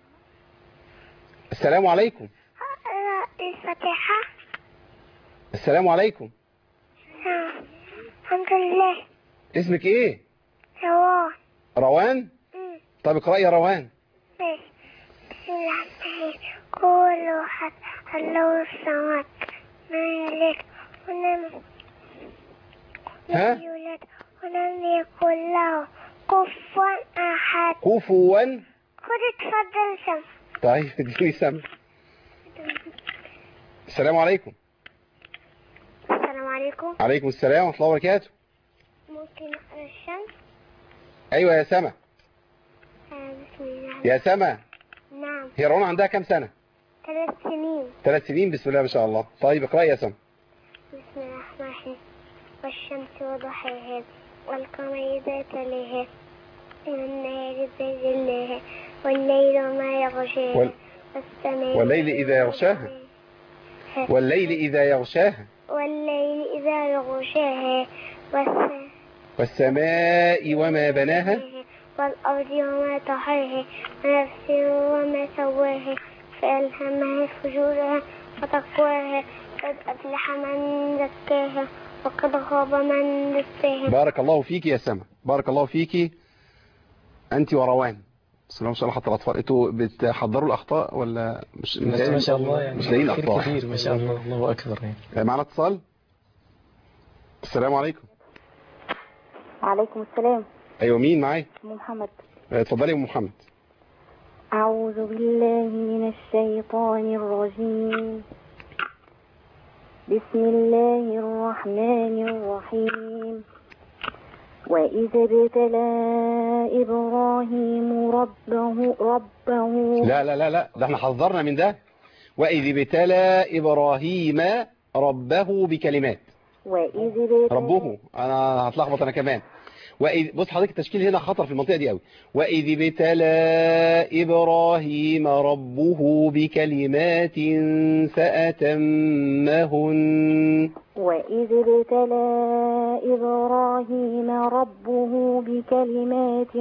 Speaker 2: السلام عليكم
Speaker 7: الفاتحة
Speaker 2: السلام عليكم
Speaker 7: نعم. الحمد لله
Speaker 2: اسمك ايه
Speaker 7: رواء
Speaker 2: روان طب اقرأي يا روان
Speaker 7: ماشي بسم الله الرحمن الرحيم قولوا حد الله الصمد ما يلد ولم
Speaker 2: ها؟
Speaker 7: لم يولد ولم يكن له كفوا أحد
Speaker 2: كفوا
Speaker 7: خد اتفضل سم
Speaker 2: طيب اديني سما السلام عليكم
Speaker 7: السلام عليكم
Speaker 2: عليكم السلام ورحمة الله وبركاته
Speaker 7: ممكن أقرأ الشمس
Speaker 2: ايوه يا سما
Speaker 7: آه، بسم الله
Speaker 2: يا سما
Speaker 7: نعم
Speaker 2: هي روان عندها كام سنة
Speaker 7: ثلاث سنين
Speaker 2: ثلاث سنين بسم الله ما شاء الله طيب اقرأي يا سما
Speaker 7: بسم الله الرحمن الرحيم والشمس وضحاها والقمر إذا تلاها والنهار إذا جلاها والليل وما يغشاها
Speaker 2: وال-
Speaker 7: والسماء
Speaker 2: والليل إذا يغشاها والليل إذا يغشاها
Speaker 7: والليل إذا يغشاها والس-
Speaker 2: والسماء وما بناها
Speaker 7: والأرض وما طحاها ونفس وما سواها فألهمها فجورها وتقواها قد أفلح من زكاها وقد خاب من دساها
Speaker 2: بارك الله فيك يا سما بارك الله فيك أنت وروان بسم الله ما شاء الله حتى الأطفال أنتوا بتحضروا الأخطاء ولا مش
Speaker 13: ما شاء الله يعني
Speaker 2: مش لاقيين
Speaker 13: خير
Speaker 2: أخطاء
Speaker 13: كثير ما شاء الله الله أكبر يعني
Speaker 2: معنا اتصال السلام عليكم
Speaker 12: عليكم السلام
Speaker 2: أيوة مين معايا
Speaker 12: أم محمد
Speaker 2: اتفضلي يا أم محمد
Speaker 12: أعوذ بالله من الشيطان الرجيم بسم الله الرحمن الرحيم وإذا ابتلى إبراهيم ربه ربه
Speaker 2: لا لا لا لا ده احنا حذرنا من ده وإذ ابتلى إبراهيم ربه بكلمات
Speaker 12: وإذ ابتلى
Speaker 2: ربه أنا هتلخبط أنا كمان وإذ بص حضرتك التشكيل هنا خطر في المنطقة دي قوي وإذ ابتلى إبراهيم ربه بكلمات فأتمهن
Speaker 12: وإذ ابتلى إبراهيم ربه بكلمات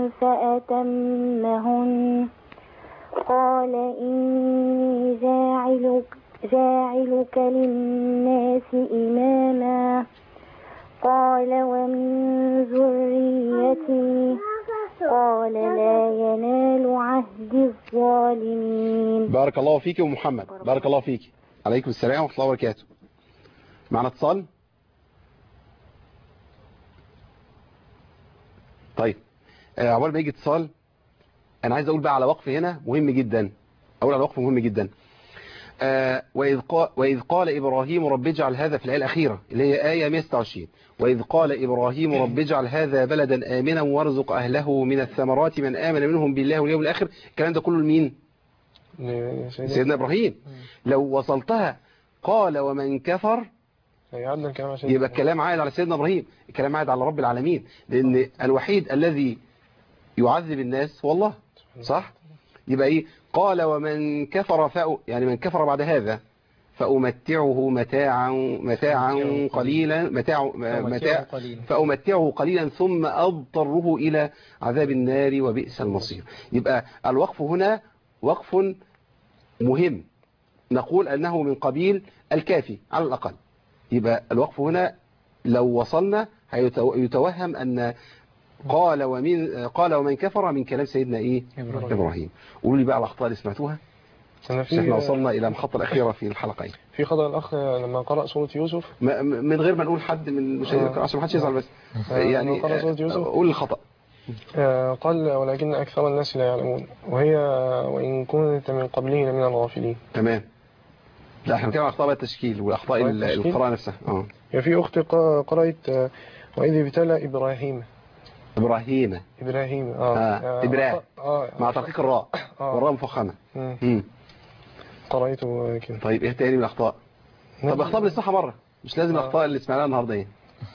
Speaker 12: فأتمهن قال إني جاعلك, جاعلك للناس إماما قال ومن ذريتي قال لا ينال عهد الظالمين
Speaker 2: بارك الله فيك يا أم محمد بارك الله فيك عليكم السلام ورحمة الله وبركاته معنا اتصال طيب آه، عقبال ما يجي اتصال انا عايز اقول بقى على وقف هنا مهم جدا اقول على وقف مهم جدا آه، وإذ قال, وإذ قال إبراهيم رب اجعل هذا في الآية الأخيرة اللي هي آية 126 وإذ قال إبراهيم رب اجعل هذا بلدا آمنا وارزق أهله من الثمرات من آمن منهم بالله واليوم الآخر الكلام ده كله لمين سيدنا إبراهيم لو وصلتها قال ومن كفر
Speaker 3: هيعدل الكلام عشان
Speaker 2: يبقى الكلام عائد على سيدنا إبراهيم الكلام عائد على رب العالمين لأن الوحيد الذي يعذب الناس هو الله صح يبقى إيه قال ومن كفر فأ يعني من كفر بعد هذا فأمتعه متاعا متاعا قليلا متاع متاع
Speaker 13: قليلا.
Speaker 2: فأمتعه قليلا ثم أضطره إلى عذاب النار وبئس المصير يبقى الوقف هنا وقف مهم نقول أنه من قبيل الكافي على الأقل يبقى الوقف هنا لو وصلنا هيتو- يتوهم أن قال ومن قال ومن كفر من كلام سيدنا إيه
Speaker 13: إبراهيم.
Speaker 2: إبراهيم قولوا لي بقى الأخطاء اللي سمعتوها
Speaker 3: أنا
Speaker 2: عشان احنا
Speaker 3: في
Speaker 2: وصلنا إلى المحطة الأخيرة في الحلقة
Speaker 3: في خطأ الأخ لما قرأ سورة يوسف
Speaker 2: م- م- من غير ما نقول حد من المشاهدين
Speaker 3: آه.
Speaker 2: عشان ما حدش يزعل بس
Speaker 3: آه،
Speaker 2: يعني
Speaker 3: قال سورة
Speaker 2: آه،
Speaker 3: يوسف.
Speaker 2: قول الخطأ
Speaker 3: آه، قال ولكن أكثر الناس لا يعلمون وهي وإن كنت من قبله لمن الغافلين
Speaker 2: تمام لا احنا بنتكلم عن اخطاء بقى التشكيل واخطاء
Speaker 3: أخطاء
Speaker 2: ال-
Speaker 3: التشكيل؟
Speaker 2: القراءة نفسها اه
Speaker 3: يا في أخت قا- قرأت آه، وإذ ابتلى إبراهيم
Speaker 2: ابراهيم
Speaker 3: إبراهيم آه,
Speaker 2: آه، إبراهيم.
Speaker 3: آه
Speaker 2: مع تحقيق الراء
Speaker 3: آه.
Speaker 2: والراء مفخمة
Speaker 3: مم.
Speaker 2: مم.
Speaker 3: قرأته كده
Speaker 2: طيب ايه تاني من الاخطاء طب اخطاء بنسمعها مرة مش لازم
Speaker 3: آه.
Speaker 2: الاخطاء اللي سمعناها النهارده ايه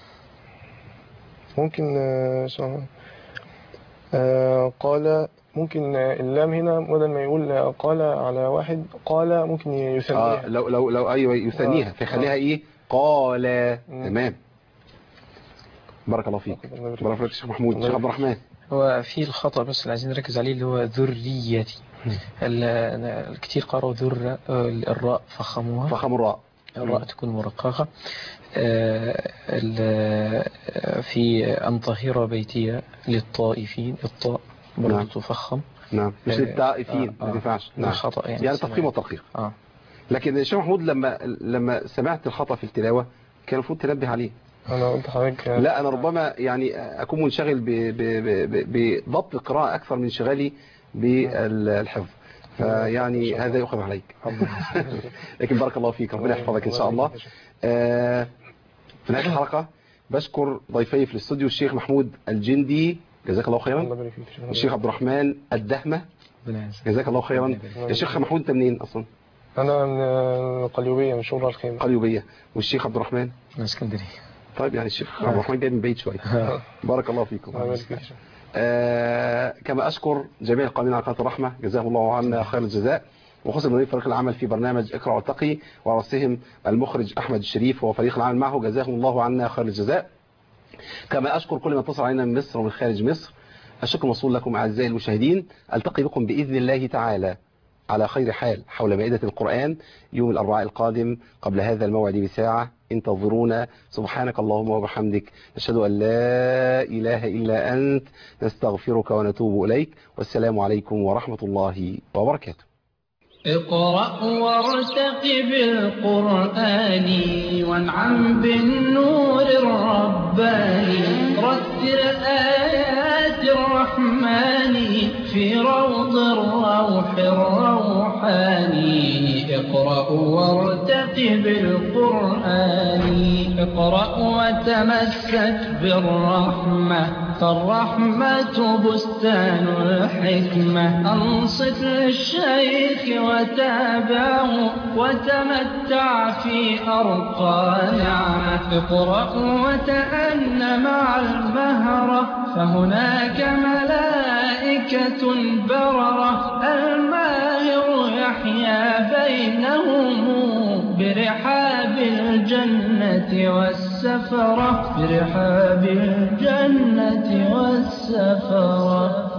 Speaker 3: ممكن آه، شو- آه، قال ممكن آه، اللام هنا بدل ما يقول آه، قال على واحد قال ممكن
Speaker 2: اه
Speaker 3: يسميها
Speaker 2: لو لو لو ايوه يثنيها
Speaker 3: آه.
Speaker 2: فيخليها ايه قال
Speaker 3: مم.
Speaker 2: تمام بارك الله فيك بارك الله فيك يا شيخ محمود
Speaker 3: الله
Speaker 2: شيخ عبد الرحمن
Speaker 13: هو في الخطأ بس اللي عايزين نركز عليه اللي هو ذريتي ال- كتير قرأوا ذر الراء فخموها
Speaker 2: فخم الراء
Speaker 13: الراء تكون مرققة آه، ال- آه، في أن طهر بيتي للطائفين الطاء برضه
Speaker 2: نعم.
Speaker 13: تفخم
Speaker 2: نعم مش
Speaker 13: آه،
Speaker 2: للطائفين
Speaker 13: آه،
Speaker 2: ما
Speaker 13: آه.
Speaker 2: ينفعش
Speaker 13: ده
Speaker 2: نعم
Speaker 13: خطأ يعني
Speaker 2: يعني
Speaker 13: سمع.
Speaker 2: تفخيم وترقيق
Speaker 13: اه
Speaker 2: لكن الشيخ محمود لما لما سمعت الخطأ في التلاوة كان المفروض تنبه عليه
Speaker 3: أنا قلت حضرتك آه،
Speaker 2: لا أنا ربما يعني أكون منشغل ب- ب- ب- ب- بضبط القراءة أكثر من انشغالي بالحفظ فيعني هذا يؤخذ عليك لكن بارك الله فيك ربنا يحفظك إن شاء الله آه، في نهاية الحلقة بشكر ضيفي في الاستوديو الشيخ محمود الجندي جزاك الله
Speaker 3: الله
Speaker 2: خيرا
Speaker 3: يبارك فيك شكراً.
Speaker 2: والشيخ عبد الرحمن الدهمة
Speaker 13: ربنا يعزك.
Speaker 2: جزاك الله خيرا يا شيخ محمود انت منين اصلا
Speaker 3: أنا من آه، القليوبية من شورى الخيمة
Speaker 2: قليوبية والشيخ عبد الرحمن
Speaker 13: من اسكندرية
Speaker 2: طيب يعني الشيخ عبد الرحمن جاي من بعيد شويه بارك الله فيكم
Speaker 3: الله يبارك فيك
Speaker 2: آه كما أشكر جميع القائمين على قناة الرحمة جزاهم الله عنا خير الجزاء وخصوصا من فريق العمل في برنامج اقرأ وارتقي ورأسهم المخرج أحمد الشريف وفريق العمل معه جزاهم الله عنا خير الجزاء كما أشكر كل من اتصل علينا من مصر ومن خارج مصر الشكر موصول لكم أعزائي المشاهدين ألتقي بكم بإذن الله تعالى على خير حال حول مائدة القرآن يوم الأربعاء القادم قبل هذا الموعد بساعة انتظرونا سبحانك اللهم وبحمدك نشهد أن لا إله إلا أنت نستغفرك ونتوب إليك والسلام عليكم ورحمة الله وبركاته
Speaker 1: اقرأ وارتقب القرآن وانعم بالنور الرباني رتل آيات الرحمن في روض الروح الروحاني اقرأ وارتقب القرآن اقرأ وتمسك بالرحمة فالرحمة بستان الحكمة أنصت للشيخ وتابعه وتمتع في أرقى نعمة اقرأ وتأن مع المهرة فهناك ملائكة بررة الماهر يحيا بينهم برحاب الجنة والسفرة برحاب الجنة والسفرة